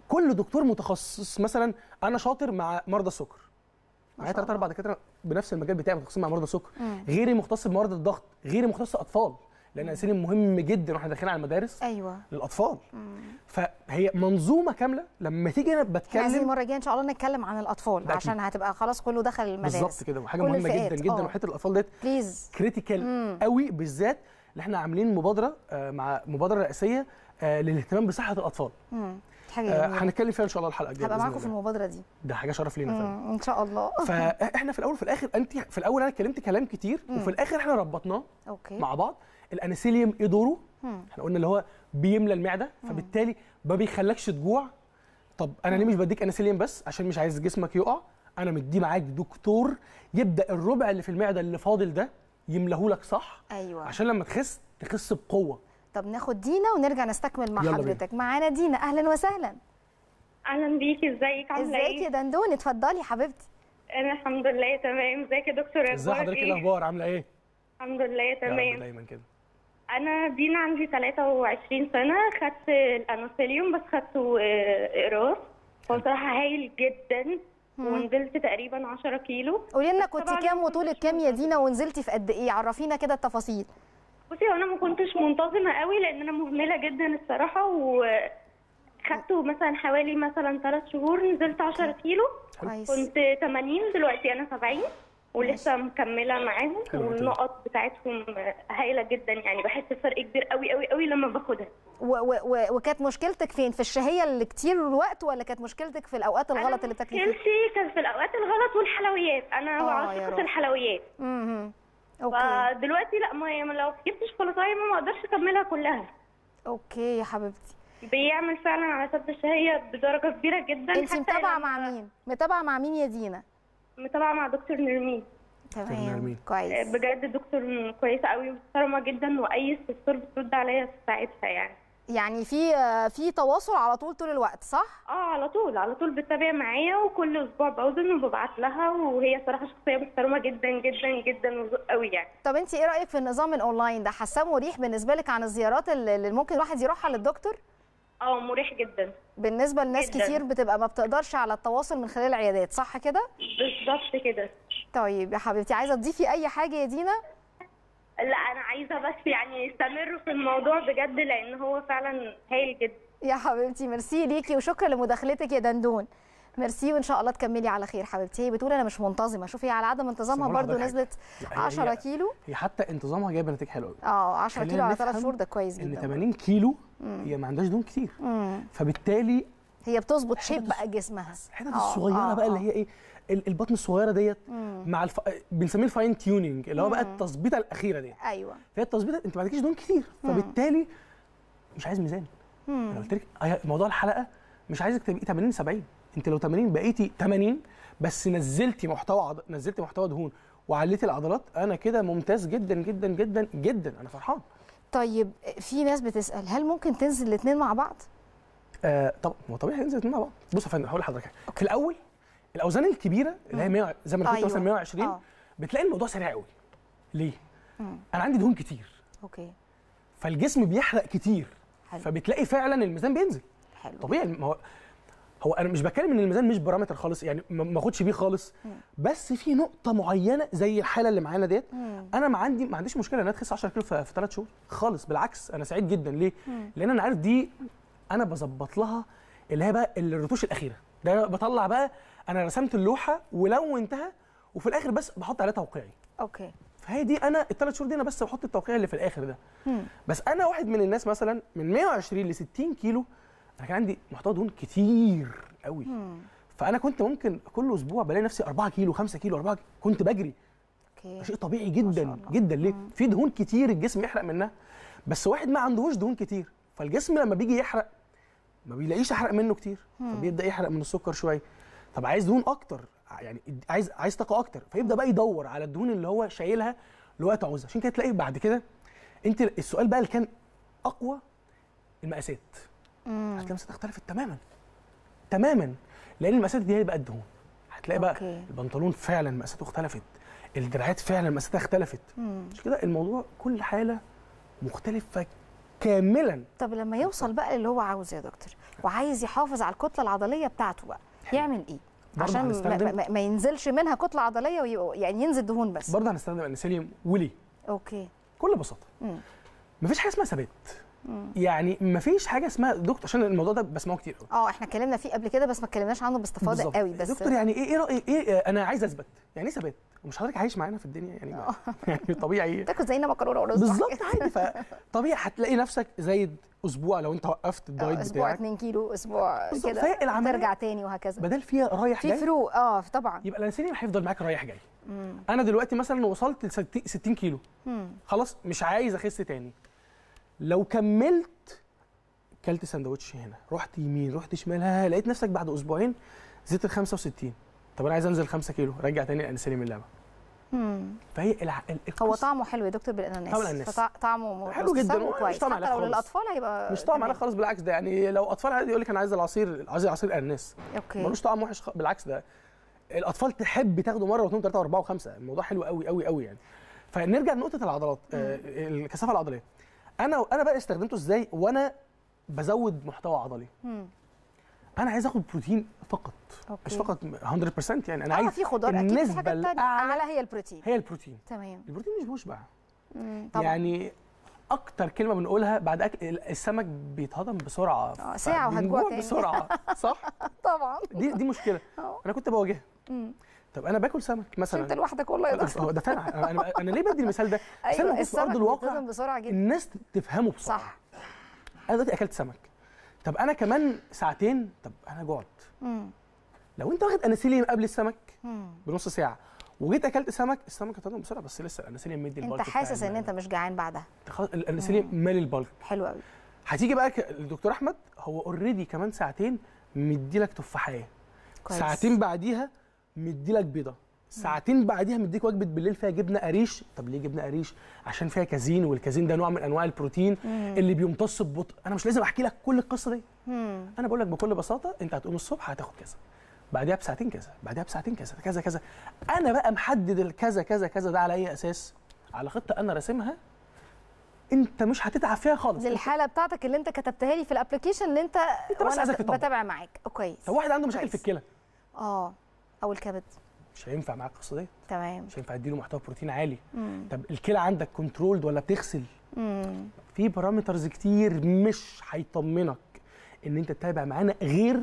[SPEAKER 7] كل دكتور متخصص مثلا انا شاطر مع مرضى السكر معايا
[SPEAKER 1] شاء
[SPEAKER 7] ثلاث اربع دكاتره بنفس المجال بتاعي متخصصين مع مرضى السكر غيري مختص بمرضى الضغط غيري مختص اطفال لان الانسولين مهم جدا واحنا داخلين على المدارس
[SPEAKER 1] ايوه
[SPEAKER 7] للاطفال فهي منظومه كامله لما تيجي انا
[SPEAKER 1] احنا عايزين
[SPEAKER 7] بتكلم
[SPEAKER 1] المره الجايه ان شاء الله نتكلم عن الاطفال
[SPEAKER 7] ده أكيد.
[SPEAKER 1] عشان هتبقى خلاص كله دخل المدارس
[SPEAKER 7] بالظبط كده وحاجه
[SPEAKER 1] كل
[SPEAKER 7] مهمه
[SPEAKER 1] الفئات،
[SPEAKER 7] جدا جدا
[SPEAKER 1] آه.
[SPEAKER 7] وحته الاطفال ديت
[SPEAKER 1] بليز
[SPEAKER 7] كريتيكال قوي بالذات اللي احنا عاملين مبادره آه، مع مبادره رئاسيه آه، للاهتمام بصحه الاطفال
[SPEAKER 1] حاجه
[SPEAKER 7] آه،
[SPEAKER 1] جميله
[SPEAKER 7] هنتكلم فيها ان شاء الله الحلقه الجايه
[SPEAKER 1] هبقى
[SPEAKER 7] بإذن
[SPEAKER 1] معاكم في
[SPEAKER 7] الله.
[SPEAKER 1] المبادره دي
[SPEAKER 7] ده حاجه شرف لينا فعلا
[SPEAKER 1] مم، ان شاء الله
[SPEAKER 7] فاحنا في الاول وفي الاخر انت في الاول انا اتكلمت كلام كتير وفي الاخر احنا ربطناه
[SPEAKER 1] اوكي
[SPEAKER 7] مع بعض الانسيليوم ايه دوره احنا قلنا اللي هو بيملى المعده فبالتالي ما بيخلكش تجوع طب انا ليه مش بديك انسيليوم بس عشان مش عايز جسمك يقع انا مديه معاك دكتور يبدا الربع اللي في المعده اللي فاضل ده يملهولك صح
[SPEAKER 1] ايوه
[SPEAKER 7] عشان لما تخس تخس بقوه
[SPEAKER 1] طب ناخد دينا ونرجع نستكمل مع
[SPEAKER 7] يلا بينا.
[SPEAKER 1] حضرتك معانا دينا اهلا وسهلا
[SPEAKER 3] اهلا بيكي ازيك عامله
[SPEAKER 1] ازيك
[SPEAKER 3] ايه
[SPEAKER 1] يا دندون اتفضلي حبيبتي
[SPEAKER 3] انا الحمد لله تمام ازيك يا دكتور
[SPEAKER 7] ازاي
[SPEAKER 3] اخبارك
[SPEAKER 7] حضرتك
[SPEAKER 3] ايه
[SPEAKER 7] الاخبار عامله ايه
[SPEAKER 3] الحمد لله
[SPEAKER 7] يا رب
[SPEAKER 3] تمام
[SPEAKER 7] دايما كده
[SPEAKER 3] انا دينا عندي 23 سنه خدت الانوثيليوم بس خدته آه، اقراص هو صراحه هايل جدا ونزلت تقريبا 10 كيلو
[SPEAKER 1] قولي لنا كنت
[SPEAKER 3] طبعاً
[SPEAKER 1] كام
[SPEAKER 3] ما
[SPEAKER 1] وطولك
[SPEAKER 3] كنتش
[SPEAKER 1] كام يا دينا ونزلتي في قد ايه عرفينا كده التفاصيل
[SPEAKER 3] بصي هو انا ما كنتش منتظمه قوي لان انا مهمله جدا الصراحه وخدته مثلا حوالي مثلا 3 شهور نزلت 10 كيلو
[SPEAKER 1] كويس
[SPEAKER 3] كنت 80 دلوقتي انا 70 ولسه مكمله معاهم
[SPEAKER 7] حلو جدا.
[SPEAKER 3] والنقط بتاعتهم هايله جدا يعني بحس بفرق كبير قوي قوي قوي لما باخدها
[SPEAKER 1] و- و- و- وكانت مشكلتك فين في الشهيه اللي كتير الوقت ولا كانت مشكلتك في الاوقات الغلط اللي تاكلي فيها
[SPEAKER 3] مشكلتي كانت في الاوقات الغلط والحلويات انا
[SPEAKER 1] آه، يا
[SPEAKER 3] عاشقه
[SPEAKER 1] رب.
[SPEAKER 3] الحلويات
[SPEAKER 1] امم اوكي
[SPEAKER 3] فدلوقتي لا ما ما لو جبت شوكولاته ما اقدرش اكملها كلها
[SPEAKER 1] اوكي يا حبيبتي
[SPEAKER 3] بيعمل فعلا على سد الشهيه بدرجه كبيره جدا
[SPEAKER 1] انت
[SPEAKER 3] حتى
[SPEAKER 1] متابعه
[SPEAKER 3] لما-
[SPEAKER 1] مع مين متابعه مع مين يا دينا
[SPEAKER 3] متابعه مع دكتور نرمين
[SPEAKER 1] تمام
[SPEAKER 7] نرمين.
[SPEAKER 1] كويس
[SPEAKER 3] بجد دكتور كويسه قوي ومحترمه جدا واي استفسار بترد عليا في ساعتها يعني
[SPEAKER 1] يعني في في تواصل على طول طول الوقت صح
[SPEAKER 3] اه على طول على طول بتتابع معايا وكل اسبوع بوزن وببعت لها وهي صراحه شخصيه محترمه جدا جدا جدا وذوق قوي يعني
[SPEAKER 1] طب انت ايه رايك في النظام الاونلاين ده حاساه مريح بالنسبه لك عن الزيارات اللي اللي ممكن الواحد يروحها للدكتور
[SPEAKER 3] اه مريح جدا
[SPEAKER 1] بالنسبه لناس
[SPEAKER 3] جداً.
[SPEAKER 1] كتير بتبقى ما بتقدرش على التواصل من خلال العيادات صح كده
[SPEAKER 3] بالظبط كده
[SPEAKER 1] طيب يا حبيبتي عايزه تضيفي اي حاجه يا دينا
[SPEAKER 3] لا انا عايزه بس يعني يستمروا في الموضوع بجد لان هو فعلا هايل جدا
[SPEAKER 1] يا حبيبتي ميرسي ليكي وشكرا لمداخلتك يا دندون ميرسي وان شاء الله تكملي على خير حبيبتي هي بتقول انا مش منتظمه شوفي على عدم انتظامها
[SPEAKER 7] بس أقول
[SPEAKER 1] برضو
[SPEAKER 7] لحضرتك
[SPEAKER 1] نزلت
[SPEAKER 7] حاجة. لا، هي-
[SPEAKER 1] 10
[SPEAKER 7] هي-
[SPEAKER 1] كيلو
[SPEAKER 7] هي حتى انتظامها جايبه نتيجه حلوه قوي
[SPEAKER 1] اه 10
[SPEAKER 7] خلينا
[SPEAKER 1] كيلو على 3
[SPEAKER 7] نفهم
[SPEAKER 1] شهور ده كويس
[SPEAKER 7] ان
[SPEAKER 1] جدا
[SPEAKER 7] 80 كيلو هي ما عندهاش دهون كتير
[SPEAKER 1] مم.
[SPEAKER 7] فبالتالي
[SPEAKER 1] هي بتظبط شيب بقى جسمها
[SPEAKER 7] الحتت
[SPEAKER 1] آه،
[SPEAKER 7] الصغيره
[SPEAKER 1] آه،
[SPEAKER 7] بقى اللي
[SPEAKER 1] آه.
[SPEAKER 7] هي ايه ال- البطن الصغيره ديت مع الف... بنسميه الفاين تيوننج اللي هو بقى التظبيطه الاخيره ديت
[SPEAKER 1] ايوه
[SPEAKER 7] فهي التظبيطه انت ما عندكيش دهون كتير فبالتالي مش عايز ميزان انا قلت لك هي موضوع الحلقه مش عايزك تبقي 80 70 انت لو 80 بقيتي 80 بس نزلتي محتوى عض... نزلتي محتوى دهون وعليتي العضلات انا كده ممتاز جدا جدا جدا جدا انا فرحان
[SPEAKER 1] طيب في ناس بتسال هل ممكن تنزل الاثنين مع بعض
[SPEAKER 7] آه طب ما هو طبيعي ينزل الاثنين مع بعض بص يا فندم هقول لحضرتك حاجة. في الاول الاوزان الكبيره اللي هي 100 زي ما انا كنت
[SPEAKER 1] أيوة.
[SPEAKER 7] مثلا 120
[SPEAKER 1] آه.
[SPEAKER 7] بتلاقي الموضوع سريع قوي ليه انا عندي دهون كتير
[SPEAKER 1] اوكي
[SPEAKER 7] فالجسم بيحرق كتير
[SPEAKER 1] حلو.
[SPEAKER 7] فبتلاقي فعلا الميزان بينزل
[SPEAKER 1] حلو
[SPEAKER 7] طبيعي ما هو هو انا مش بتكلم ان الميزان مش بارامتر خالص يعني ما ما اخدش بيه خالص بس في نقطه معينه زي الحاله اللي معانا ديت انا ما عندي ما عنديش مشكله ان انا اتخس 10 كيلو في في 3 شهور خالص بالعكس انا سعيد جدا ليه لان انا عارف دي انا بظبط لها اللي هي بقى الرتوش الاخيره ده أنا بطلع بقى انا رسمت اللوحه ولونتها وفي الاخر بس بحط عليها توقيعي
[SPEAKER 1] اوكي
[SPEAKER 7] فهي دي انا الثلاث شهور دي انا بس بحط التوقيع اللي في الاخر ده بس انا واحد من الناس مثلا من 120 ل 60 كيلو انا كان عندي محتوى دهون كتير قوي فانا كنت ممكن كل اسبوع بلاقي نفسي 4 كيلو 5 كيلو 4 كيلو. كنت بجري
[SPEAKER 1] اوكي
[SPEAKER 7] ده شيء طبيعي جدا جدا ليه في دهون كتير الجسم يحرق منها بس واحد ما عندهوش دهون كتير فالجسم لما بيجي يحرق ما بيلاقيش يحرق منه كتير فبيبدا يحرق من السكر شويه طب عايز دهون اكتر يعني عايز عايز طاقه اكتر فيبدا بقى يدور على الدهون اللي هو شايلها لوقت عوزه عشان كده تلاقي بعد كده انت السؤال بقى اللي كان اقوى المقاسات هتلاقي المقاسات اختلفت تماما تماما لان المقاسات دي هي بقى الدهون هتلاقي بقى
[SPEAKER 1] أوكي.
[SPEAKER 7] البنطلون فعلا مقاساته اختلفت الدراعات فعلا مقاساتها اختلفت مش كده الموضوع كل حاله مختلفه كاملا
[SPEAKER 1] طب لما يوصل بقى اللي هو عاوزه يا دكتور وعايز يحافظ على الكتله العضليه بتاعته بقى يعمل ايه
[SPEAKER 7] برضه
[SPEAKER 1] عشان ما,
[SPEAKER 7] هنستخدم-
[SPEAKER 1] ما, ما ينزلش منها كتله عضليه وي... يعني ينزل دهون بس
[SPEAKER 7] برضه هنستخدم الانسولين وليه
[SPEAKER 1] اوكي
[SPEAKER 7] بكل بساطه
[SPEAKER 1] مم.
[SPEAKER 7] مفيش حاجه اسمها ثبات يعني مفيش حاجه اسمها دكتور عشان الموضوع ده بسمعه كتير قوي
[SPEAKER 1] اه احنا اتكلمنا فيه قبل كده بس ما اتكلمناش عنه باستفاضه
[SPEAKER 7] بالظبط.
[SPEAKER 1] قوي بس
[SPEAKER 7] دكتور يعني ايه ايه رأي ايه آه، انا عايز اثبت يعني ايه ثبات ومش حضرتك عايش معانا في الدنيا يعني ما يعني طبيعي
[SPEAKER 1] تاكل زينا مكرونه ورز
[SPEAKER 7] بالظبط عادي فطبيعي هتلاقي نفسك زايد اسبوع لو انت وقفت الدايت
[SPEAKER 1] اسبوع
[SPEAKER 7] بتاعك
[SPEAKER 1] 2 كيلو اسبوع
[SPEAKER 7] بالظبط.
[SPEAKER 1] كده
[SPEAKER 7] فهي العملية-
[SPEAKER 1] ترجع تاني وهكذا
[SPEAKER 7] بدل فيها رايح
[SPEAKER 1] في
[SPEAKER 7] جاي
[SPEAKER 1] فروق اه طبعا
[SPEAKER 7] يبقى الانسولين هيفضل معاك رايح جاي انا دلوقتي مثلا وصلت ل 60 كيلو
[SPEAKER 1] مم.
[SPEAKER 7] خلاص مش عايز اخس تاني لو كملت كلت سندوتش هنا رحت يمين رحت شمال ها لقيت نفسك بعد اسبوعين زدت ل 65 طب انا عايز انزل 5 كيلو رجع تاني الانسولين من اللعبه
[SPEAKER 1] مم.
[SPEAKER 7] فهي الع... ال-
[SPEAKER 1] هو
[SPEAKER 7] القصة-
[SPEAKER 1] طعمه حلو يا دكتور بالاناناس
[SPEAKER 7] طعم الأناناس.
[SPEAKER 1] فطع- طعمه
[SPEAKER 7] حلو جدا،
[SPEAKER 1] مستساغ
[SPEAKER 7] ومش
[SPEAKER 1] وكويس
[SPEAKER 7] طعم
[SPEAKER 1] حتى
[SPEAKER 7] عليه
[SPEAKER 1] لو
[SPEAKER 7] خالص.
[SPEAKER 1] للاطفال هيبقى
[SPEAKER 7] مش طعم
[SPEAKER 1] تمام.
[SPEAKER 7] عليه خالص بالعكس ده يعني لو اطفال عادي يقول لك انا عايز العصير عايز عصير اناناس
[SPEAKER 1] اوكي
[SPEAKER 7] ملوش طعم وحش خ- بالعكس ده الاطفال تحب تاخده مره واثنين وثلاثه واربعه وخمسه الموضوع حلو قوي قوي قوي يعني فنرجع لنقطه العضلات آه الكثافه العضليه انا انا بقى استخدمته ازاي وانا بزود محتوى عضلي
[SPEAKER 1] مم.
[SPEAKER 7] انا عايز اخد بروتين فقط
[SPEAKER 1] أوكي.
[SPEAKER 7] مش فقط 100% يعني انا
[SPEAKER 1] اه
[SPEAKER 7] عايز
[SPEAKER 1] في خضار اكيد في
[SPEAKER 7] النسبه
[SPEAKER 1] حاجات تانية
[SPEAKER 7] الاعلى
[SPEAKER 1] اعلى هي البروتين
[SPEAKER 7] هي البروتين
[SPEAKER 1] تمام
[SPEAKER 7] البروتين مش بيشبع
[SPEAKER 1] مم. طبعا
[SPEAKER 7] يعني اكتر كلمه بنقولها بعد أكل السمك بيتهضم بسرعه
[SPEAKER 1] آه، ساعة وهتجوع
[SPEAKER 7] فبنجوع
[SPEAKER 1] تاني.
[SPEAKER 7] بسرعه صح
[SPEAKER 1] طبعا
[SPEAKER 7] دي دي مشكله
[SPEAKER 1] آه.
[SPEAKER 7] انا كنت بواجهها
[SPEAKER 1] مم.
[SPEAKER 7] طب انا باكل سمك
[SPEAKER 1] انت
[SPEAKER 7] مثلا
[SPEAKER 1] لوحدك والله يا دكتور
[SPEAKER 7] هو ده فعلا انا انا, أنا ليه بدي المثال ده عشان لما
[SPEAKER 1] ايوه
[SPEAKER 7] كنت في ارض
[SPEAKER 1] السمك
[SPEAKER 7] الواقع
[SPEAKER 1] بيتهضم بسرعه جدا
[SPEAKER 7] الناس تفهمه بسرعه
[SPEAKER 1] صح
[SPEAKER 7] انا دلوقتي اكلت سمك طب انا كمان ساعتين طب انا جوعت
[SPEAKER 1] مم.
[SPEAKER 7] لو انت واخد انسولين قبل السمك
[SPEAKER 1] مم.
[SPEAKER 7] بنص ساعه وجيت اكلت سمك السمك هتهضم بسرعه بس لسه الانسولين مدي
[SPEAKER 1] انت
[SPEAKER 7] البلك
[SPEAKER 1] حاسس
[SPEAKER 7] بتاع
[SPEAKER 1] ان
[SPEAKER 7] ال-
[SPEAKER 1] انت مش جعان بعدها
[SPEAKER 7] خلاص الانسولين مالي البلك
[SPEAKER 1] حلو قوي
[SPEAKER 7] هتيجي بقى ك- الدكتور احمد هو اوريدي كمان ساعتين مدي لك تفاحيه
[SPEAKER 1] كويس
[SPEAKER 7] ساعتين بعديها مدي لك بيضه ساعتين بعديها مديك وجبه بالليل فيها جبنه قريش طب ليه جبنه قريش عشان فيها كازين والكازين ده نوع من انواع البروتين اللي بيمتص ببطء انا مش لازم احكي لك كل القصه دي
[SPEAKER 1] مم.
[SPEAKER 7] انا بقول لك بكل بساطه انت هتقوم الصبح هتاخد كذا بعدها بساعتين كذا بعدها بساعتين كذا كذا كذا انا بقى محدد الكذا كذا كذا ده على اي اساس على خطه انا راسمها انت مش هتتعب فيها خالص
[SPEAKER 1] دي الحاله بتاعتك اللي انت كتبتها لي في الابلكيشن اللي انت
[SPEAKER 7] أنت بس
[SPEAKER 1] وانا
[SPEAKER 7] عايزك تطبق.
[SPEAKER 1] بتابع معاك كويس
[SPEAKER 7] لو واحد عنده مشاكل
[SPEAKER 1] كويس.
[SPEAKER 7] في الكلى
[SPEAKER 1] اه او الكبد
[SPEAKER 7] مش هينفع معاك القصه دي
[SPEAKER 1] تمام
[SPEAKER 7] مش هينفع اديله محتوى بروتين عالي
[SPEAKER 1] مم.
[SPEAKER 7] طب الكلى عندك كنترولد ولا بتغسل
[SPEAKER 1] مم.
[SPEAKER 7] في بارامترز كتير مش هيطمنك ان انت تتابع معانا غير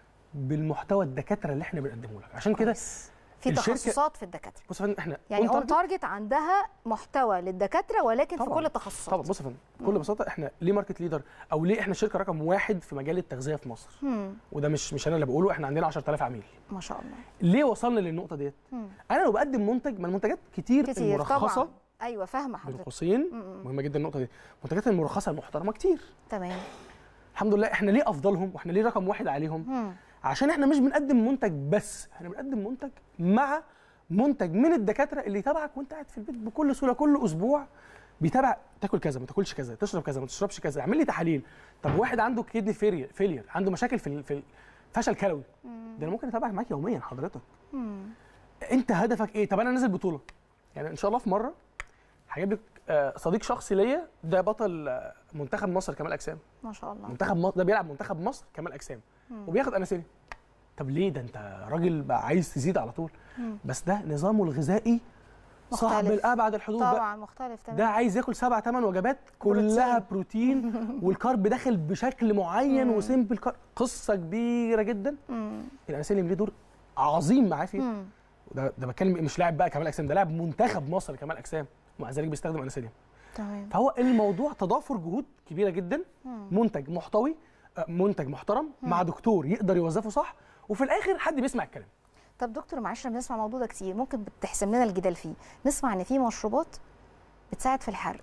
[SPEAKER 7] بالمحتوى الدكاتره اللي احنا بنقدمه لك عشان كده
[SPEAKER 1] كويس. في
[SPEAKER 7] الشركة-
[SPEAKER 1] تخصصات في الدكاتره
[SPEAKER 7] بص يا فندم احنا
[SPEAKER 1] يعني
[SPEAKER 7] on
[SPEAKER 1] اون
[SPEAKER 7] target-
[SPEAKER 1] تارجت عندها محتوى للدكاتره ولكن في
[SPEAKER 7] طبعاً.
[SPEAKER 1] كل التخصصات
[SPEAKER 7] طبعا بص يا فندم بكل بساطه احنا ليه ماركت ليدر او ليه احنا الشركه رقم واحد في مجال التغذيه في مصر
[SPEAKER 1] مم.
[SPEAKER 7] وده مش مش انا اللي بقوله احنا عندنا 10000 عميل
[SPEAKER 1] ما شاء الله
[SPEAKER 7] ليه وصلنا للنقطه ديت
[SPEAKER 1] مم.
[SPEAKER 7] انا لو بقدم منتج ما المنتجات كتير,
[SPEAKER 1] كتير
[SPEAKER 7] المرخصه
[SPEAKER 1] طبعا ايوه فاهمه
[SPEAKER 7] بين
[SPEAKER 1] حضرتك
[SPEAKER 7] قوسين
[SPEAKER 1] مم.
[SPEAKER 7] مهمه جدا النقطه دي المنتجات المرخصه المحترمه كتير
[SPEAKER 1] تمام
[SPEAKER 7] الحمد لله احنا ليه افضلهم واحنا ليه رقم واحد عليهم
[SPEAKER 1] مم.
[SPEAKER 7] عشان احنا مش بنقدم منتج بس احنا بنقدم منتج مع منتج من الدكاتره اللي يتابعك وانت قاعد في البيت بكل سهوله كل اسبوع بيتابع تاكل كذا ما تاكلش كذا تشرب كذا ما تشربش كذا اعمل لي تحاليل طب واحد عنده كيدني فيلير فيلير عنده مشاكل في ال- في ال- فشل كلوي ده انا ممكن اتابعك معاك يوميا حضرتك
[SPEAKER 1] مم.
[SPEAKER 7] انت هدفك ايه طب انا نازل بطوله يعني ان شاء الله في مره هجيب لك آه، صديق شخصي ليا ده بطل آه، منتخب مصر كمال اجسام
[SPEAKER 1] ما شاء الله
[SPEAKER 7] منتخب مصر ده بيلعب منتخب مصر كمال اجسام وبياخد اناسيليا طب ليه ده انت راجل بقى عايز تزيد على طول بس ده نظامه الغذائي صعب
[SPEAKER 1] مختلف.
[SPEAKER 7] لابعد الحدود بقى
[SPEAKER 1] طبعا مختلف تمام
[SPEAKER 7] ده عايز ياكل سبع ثمان وجبات كلها بروتين والكارب داخل بشكل معين وسيمبل كارب قصه كبيره جدا
[SPEAKER 1] مم.
[SPEAKER 7] الانسولين ليه دور عظيم معاه فيه
[SPEAKER 1] مم.
[SPEAKER 7] ده ده بتكلم مش لاعب بقى كمال اجسام ده لاعب منتخب مصر كمال اجسام ومع ذلك بيستخدم انسولين
[SPEAKER 1] تمام
[SPEAKER 7] فهو الموضوع تضافر جهود كبيره جدا منتج محتوي آه، منتج محترم مع دكتور يقدر يوظفه صح وفي الاخر حد بيسمع الكلام
[SPEAKER 1] طب دكتور معلش احنا بنسمع الموضوع ده كتير ممكن بتحسم لنا الجدال فيه نسمع ان في مشروبات بتساعد في الحرق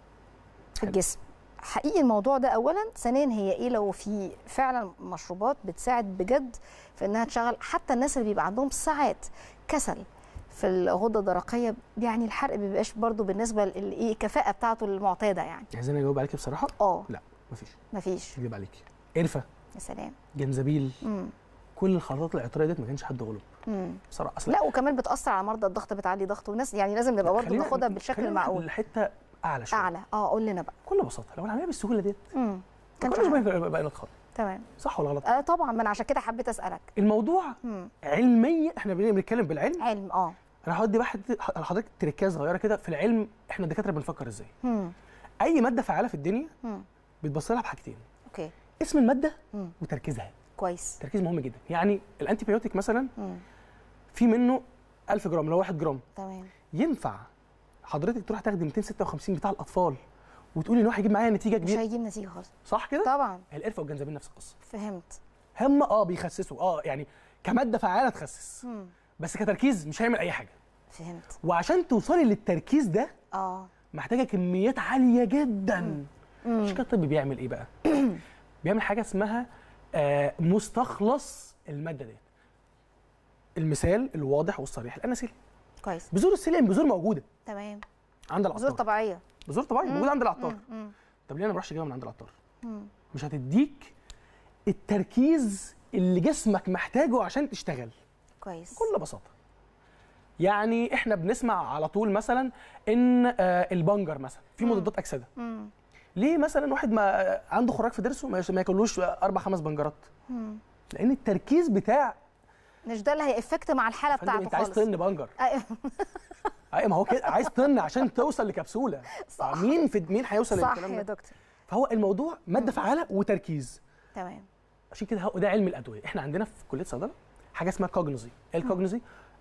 [SPEAKER 1] في
[SPEAKER 7] حلو.
[SPEAKER 1] الجسم حقيقي الموضوع ده اولا ثانيا هي ايه لو في فعلا مشروبات بتساعد بجد في انها تشغل حتى الناس اللي بيبقى عندهم ساعات كسل في الغده الدرقيه يعني الحرق ما بيبقاش برضو بالنسبه للايه الكفاءه بتاعته المعتاده يعني
[SPEAKER 7] عايزين اجاوب عليك بصراحه
[SPEAKER 1] اه
[SPEAKER 7] لا مفيش
[SPEAKER 1] مفيش
[SPEAKER 7] اكذب عليك قرفه
[SPEAKER 1] يا سلام
[SPEAKER 7] جنزبيل
[SPEAKER 1] مم.
[SPEAKER 7] كل الخلطات العطريه ديت ما كانش حد غلب
[SPEAKER 1] مم.
[SPEAKER 7] بصراحه اصلا
[SPEAKER 1] لا وكمان بتاثر على مرضى الضغط بتعلي ضغط والناس يعني لازم نبقى برضه
[SPEAKER 7] خلينا-
[SPEAKER 1] ناخدها بالشكل
[SPEAKER 7] خلينا
[SPEAKER 1] المعقول
[SPEAKER 7] الحته اعلى شويه
[SPEAKER 1] اعلى اه قول لنا بقى
[SPEAKER 7] بكل بساطه لو العمليه بالسهوله ديت
[SPEAKER 1] امم كانش
[SPEAKER 7] كناش
[SPEAKER 1] حاجة.
[SPEAKER 7] بقى بقى نتخانق
[SPEAKER 1] تمام
[SPEAKER 7] صح ولا غلط
[SPEAKER 1] آه طبعا ما انا عشان كده حبيت اسالك
[SPEAKER 7] الموضوع
[SPEAKER 1] مم.
[SPEAKER 7] علميا احنا بنتكلم بالعلم
[SPEAKER 1] علم اه
[SPEAKER 7] انا هودي واحد حضرتك تركايه صغيره كده في العلم احنا الدكاتره بنفكر ازاي
[SPEAKER 1] مم.
[SPEAKER 7] اي ماده فعاله في الدنيا
[SPEAKER 1] مم.
[SPEAKER 7] بتبص لها بحاجتين
[SPEAKER 1] اوكي
[SPEAKER 7] اسم الماده
[SPEAKER 1] مم.
[SPEAKER 7] وتركيزها
[SPEAKER 1] كويس
[SPEAKER 7] تركيز مهم جدا يعني الانتي بيوتيك مثلا
[SPEAKER 1] مم.
[SPEAKER 7] في منه 1000 جرام اللي هو 1 جرام
[SPEAKER 1] تمام
[SPEAKER 7] ينفع حضرتك تروح تاخدي 256 بتاع الاطفال وتقولي ان هو هيجيب معايا نتيجه
[SPEAKER 1] مش
[SPEAKER 7] كبيره
[SPEAKER 1] هيجيب نتيجه خالص
[SPEAKER 7] صح كده
[SPEAKER 1] طبعا
[SPEAKER 7] القرفه والجنزبيل نفس القصه
[SPEAKER 1] فهمت
[SPEAKER 7] هم اه بيخسسوا اه يعني كماده فعاله تخسس
[SPEAKER 1] مم.
[SPEAKER 7] بس كتركيز مش هيعمل اي حاجه
[SPEAKER 1] فهمت
[SPEAKER 7] وعشان توصلي للتركيز ده
[SPEAKER 1] اه
[SPEAKER 7] محتاجه كميات عاليه جدا
[SPEAKER 1] مم.
[SPEAKER 7] مش كده الطب بيعمل ايه بقى بيعمل حاجه اسمها آه مستخلص الماده ديت المثال الواضح والصريح الاناسيل
[SPEAKER 1] كويس
[SPEAKER 7] بذور السيليم بذور موجوده
[SPEAKER 1] تمام
[SPEAKER 7] عند
[SPEAKER 1] بذور
[SPEAKER 7] العطار
[SPEAKER 1] طبيعيه
[SPEAKER 7] بذور طبيعيه موجوده عند العطار
[SPEAKER 1] مم.
[SPEAKER 7] طب ليه انا ما بروحش اجيبها من عند العطار
[SPEAKER 1] مم.
[SPEAKER 7] مش هتديك التركيز اللي جسمك محتاجه عشان تشتغل
[SPEAKER 1] كويس
[SPEAKER 7] بكل بساطه يعني احنا بنسمع على طول مثلا ان آه، البنجر مثلا في مضادات اكسده
[SPEAKER 1] مم.
[SPEAKER 7] ليه مثلا واحد ما عنده خراج في ضرسه ما يش- ما ياكلوش اربع خمس بنجرات
[SPEAKER 1] مم.
[SPEAKER 7] لان التركيز بتاع
[SPEAKER 1] مش ده اللي هيأفكت مع الحاله
[SPEAKER 7] فندم
[SPEAKER 1] بتاعته
[SPEAKER 7] انت عايز
[SPEAKER 1] خالص
[SPEAKER 7] طن بنجر
[SPEAKER 1] أيوة.
[SPEAKER 7] اي ما هو كده عايز طن عشان توصل لكبسوله
[SPEAKER 1] صح.
[SPEAKER 7] مين في مين هيوصل
[SPEAKER 1] صح
[SPEAKER 7] للكلام
[SPEAKER 1] يا
[SPEAKER 7] ده
[SPEAKER 1] دكتور
[SPEAKER 7] فهو الموضوع ماده فعاله وتركيز
[SPEAKER 1] تمام
[SPEAKER 7] عشان كده هو ده علم الادويه احنا عندنا في كليه صيدله حاجه اسمها كوجنوزي ايه الكوجنوزي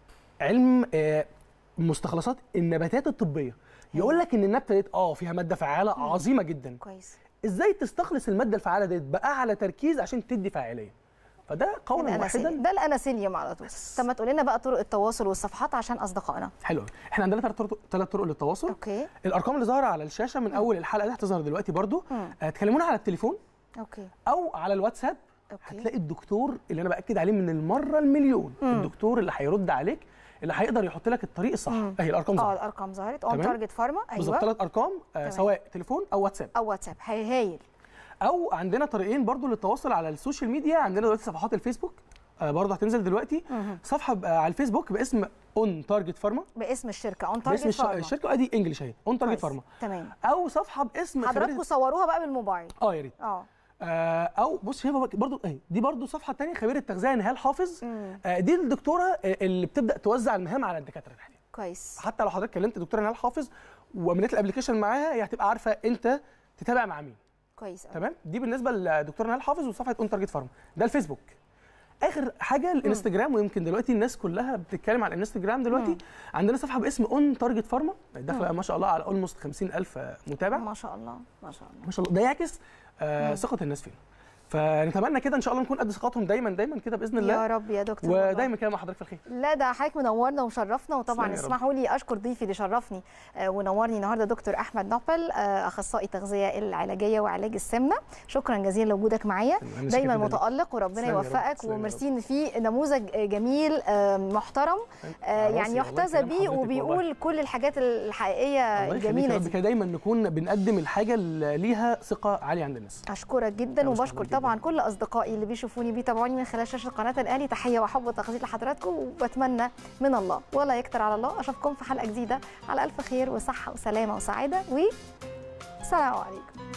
[SPEAKER 7] علم آه، مستخلصات النباتات الطبيه يقول لك ان النبته ديت اه فيها ماده فعاله عظيمه جدا
[SPEAKER 1] كويس
[SPEAKER 7] ازاي تستخلص الماده الفعاله ديت باعلى تركيز عشان تدي فاعليه فده قولا
[SPEAKER 1] الاناسيليوم
[SPEAKER 7] واحدا
[SPEAKER 1] ده الاناسيليوم على طول طب ما تقول لنا بقى طرق التواصل والصفحات عشان اصدقائنا
[SPEAKER 7] حلو أوي. احنا عندنا ثلاث طرق ثلاث طرق للتواصل
[SPEAKER 1] اوكي
[SPEAKER 7] الارقام اللي ظاهره على الشاشه من اول الحلقه دي هتظهر دلوقتي برضو
[SPEAKER 1] مم.
[SPEAKER 7] آه، تكلمونا على التليفون
[SPEAKER 1] اوكي
[SPEAKER 7] او على الواتساب
[SPEAKER 1] اوكي
[SPEAKER 7] هتلاقي الدكتور اللي انا باكد عليه من المره المليون
[SPEAKER 1] مم.
[SPEAKER 7] الدكتور اللي هيرد عليك اللي هيقدر يحط لك الطريق الصح
[SPEAKER 1] مم.
[SPEAKER 7] اهي الارقام
[SPEAKER 1] اه
[SPEAKER 7] ظهرت
[SPEAKER 1] الارقام ظهرت اون
[SPEAKER 7] تمام.
[SPEAKER 1] تارجت فارما
[SPEAKER 7] بالظبط
[SPEAKER 1] ايوه
[SPEAKER 7] ثلاث ارقام آه
[SPEAKER 1] تمام.
[SPEAKER 7] سواء تليفون او واتساب
[SPEAKER 1] او واتساب هي هايل
[SPEAKER 7] او عندنا طريقين برضو للتواصل على السوشيال ميديا عندنا دلوقتي صفحات الفيسبوك آه برضو هتنزل دلوقتي
[SPEAKER 1] مهم.
[SPEAKER 7] صفحه ب- آه على الفيسبوك باسم اون تارجت فارما
[SPEAKER 1] باسم الشركه اون
[SPEAKER 7] باسم
[SPEAKER 1] تارجت
[SPEAKER 7] الش-
[SPEAKER 1] فارما
[SPEAKER 7] الشركه ادي انجلش اهي اون تارجت
[SPEAKER 1] كويس.
[SPEAKER 7] فارما
[SPEAKER 1] تمام
[SPEAKER 7] او صفحه باسم
[SPEAKER 1] حضراتكم
[SPEAKER 7] خبير
[SPEAKER 1] صوروها بقى بالموبايل
[SPEAKER 7] اه يا ريت
[SPEAKER 1] اه
[SPEAKER 7] آه، او بص هي برضو اهي دي برضو صفحه تانية خبير التغذيه نهال حافظ
[SPEAKER 1] مم.
[SPEAKER 7] آه، دي الدكتوره آه، اللي بتبدا توزع المهام على الدكاتره الحقيقة.
[SPEAKER 1] كويس
[SPEAKER 7] حتى لو حضرتك كلمت الدكتوره نهال حافظ وعملت الابلكيشن معاها هي هتبقى عارفه انت تتابع مع مين
[SPEAKER 1] كويس أوي.
[SPEAKER 7] تمام دي بالنسبه للدكتوره نهال حافظ وصفحه اون تارجت فارما ده الفيسبوك اخر حاجه الانستجرام ويمكن دلوقتي الناس كلها بتتكلم على الانستجرام دلوقتي
[SPEAKER 1] مم.
[SPEAKER 7] عندنا صفحه باسم اون تارجت فارما داخله ما شاء الله على اولموست 50000 متابع
[SPEAKER 1] ما شاء الله ما شاء الله
[SPEAKER 7] ما شاء الله ده يعكس آه ثقه الناس فينا فنتمنى كده ان شاء الله نكون قد ثقتهم دايما دايما كده باذن
[SPEAKER 1] يا
[SPEAKER 7] الله
[SPEAKER 1] رب يا دكتور والله.
[SPEAKER 7] ودايما كده مع حضرتك في الخير
[SPEAKER 1] لا ده حضرتك منورنا ومشرفنا وطبعا
[SPEAKER 7] تسلم يا رب.
[SPEAKER 1] اسمحوا لي اشكر ضيفي اللي شرفني آه، ونورني النهارده دكتور احمد نوبل آه، اخصائي التغذيه العلاجيه وعلاج السمنه شكرا جزيلا لوجودك معايا
[SPEAKER 7] أنا شاكر
[SPEAKER 1] دايما
[SPEAKER 7] جداً ليك.
[SPEAKER 1] متالق وربنا
[SPEAKER 7] تسلم يا رب،
[SPEAKER 1] يوفقك
[SPEAKER 7] تسلم يا رب.
[SPEAKER 1] وميرسي ان في نموذج آه، جميل آه، محترم آه،
[SPEAKER 7] على
[SPEAKER 1] يعني
[SPEAKER 7] راسي والله
[SPEAKER 1] يحتذى
[SPEAKER 7] كلام
[SPEAKER 1] بيه
[SPEAKER 7] حضرتك
[SPEAKER 1] وبيقول
[SPEAKER 7] والله.
[SPEAKER 1] كل الحاجات الحقيقيه
[SPEAKER 7] الله يخليك يا
[SPEAKER 1] الجميله
[SPEAKER 7] رب
[SPEAKER 1] دي
[SPEAKER 7] كده دايما نكون بنقدم الحاجه اللي ليها ثقه عاليه عند الناس
[SPEAKER 1] اشكرك جدا
[SPEAKER 7] أنا
[SPEAKER 1] وبشكر
[SPEAKER 7] بشكرك جداً.
[SPEAKER 1] طبعا كل اصدقائي اللي بيشوفوني بيتابعوني من خلال شاشه قناه الاهلي تحيه وحب وتقدير لحضراتكم وبتمنى من الله ولا يكتر على الله اشوفكم في حلقه جديده على الف خير وصحه وسلامه وسعاده والسلام عليكم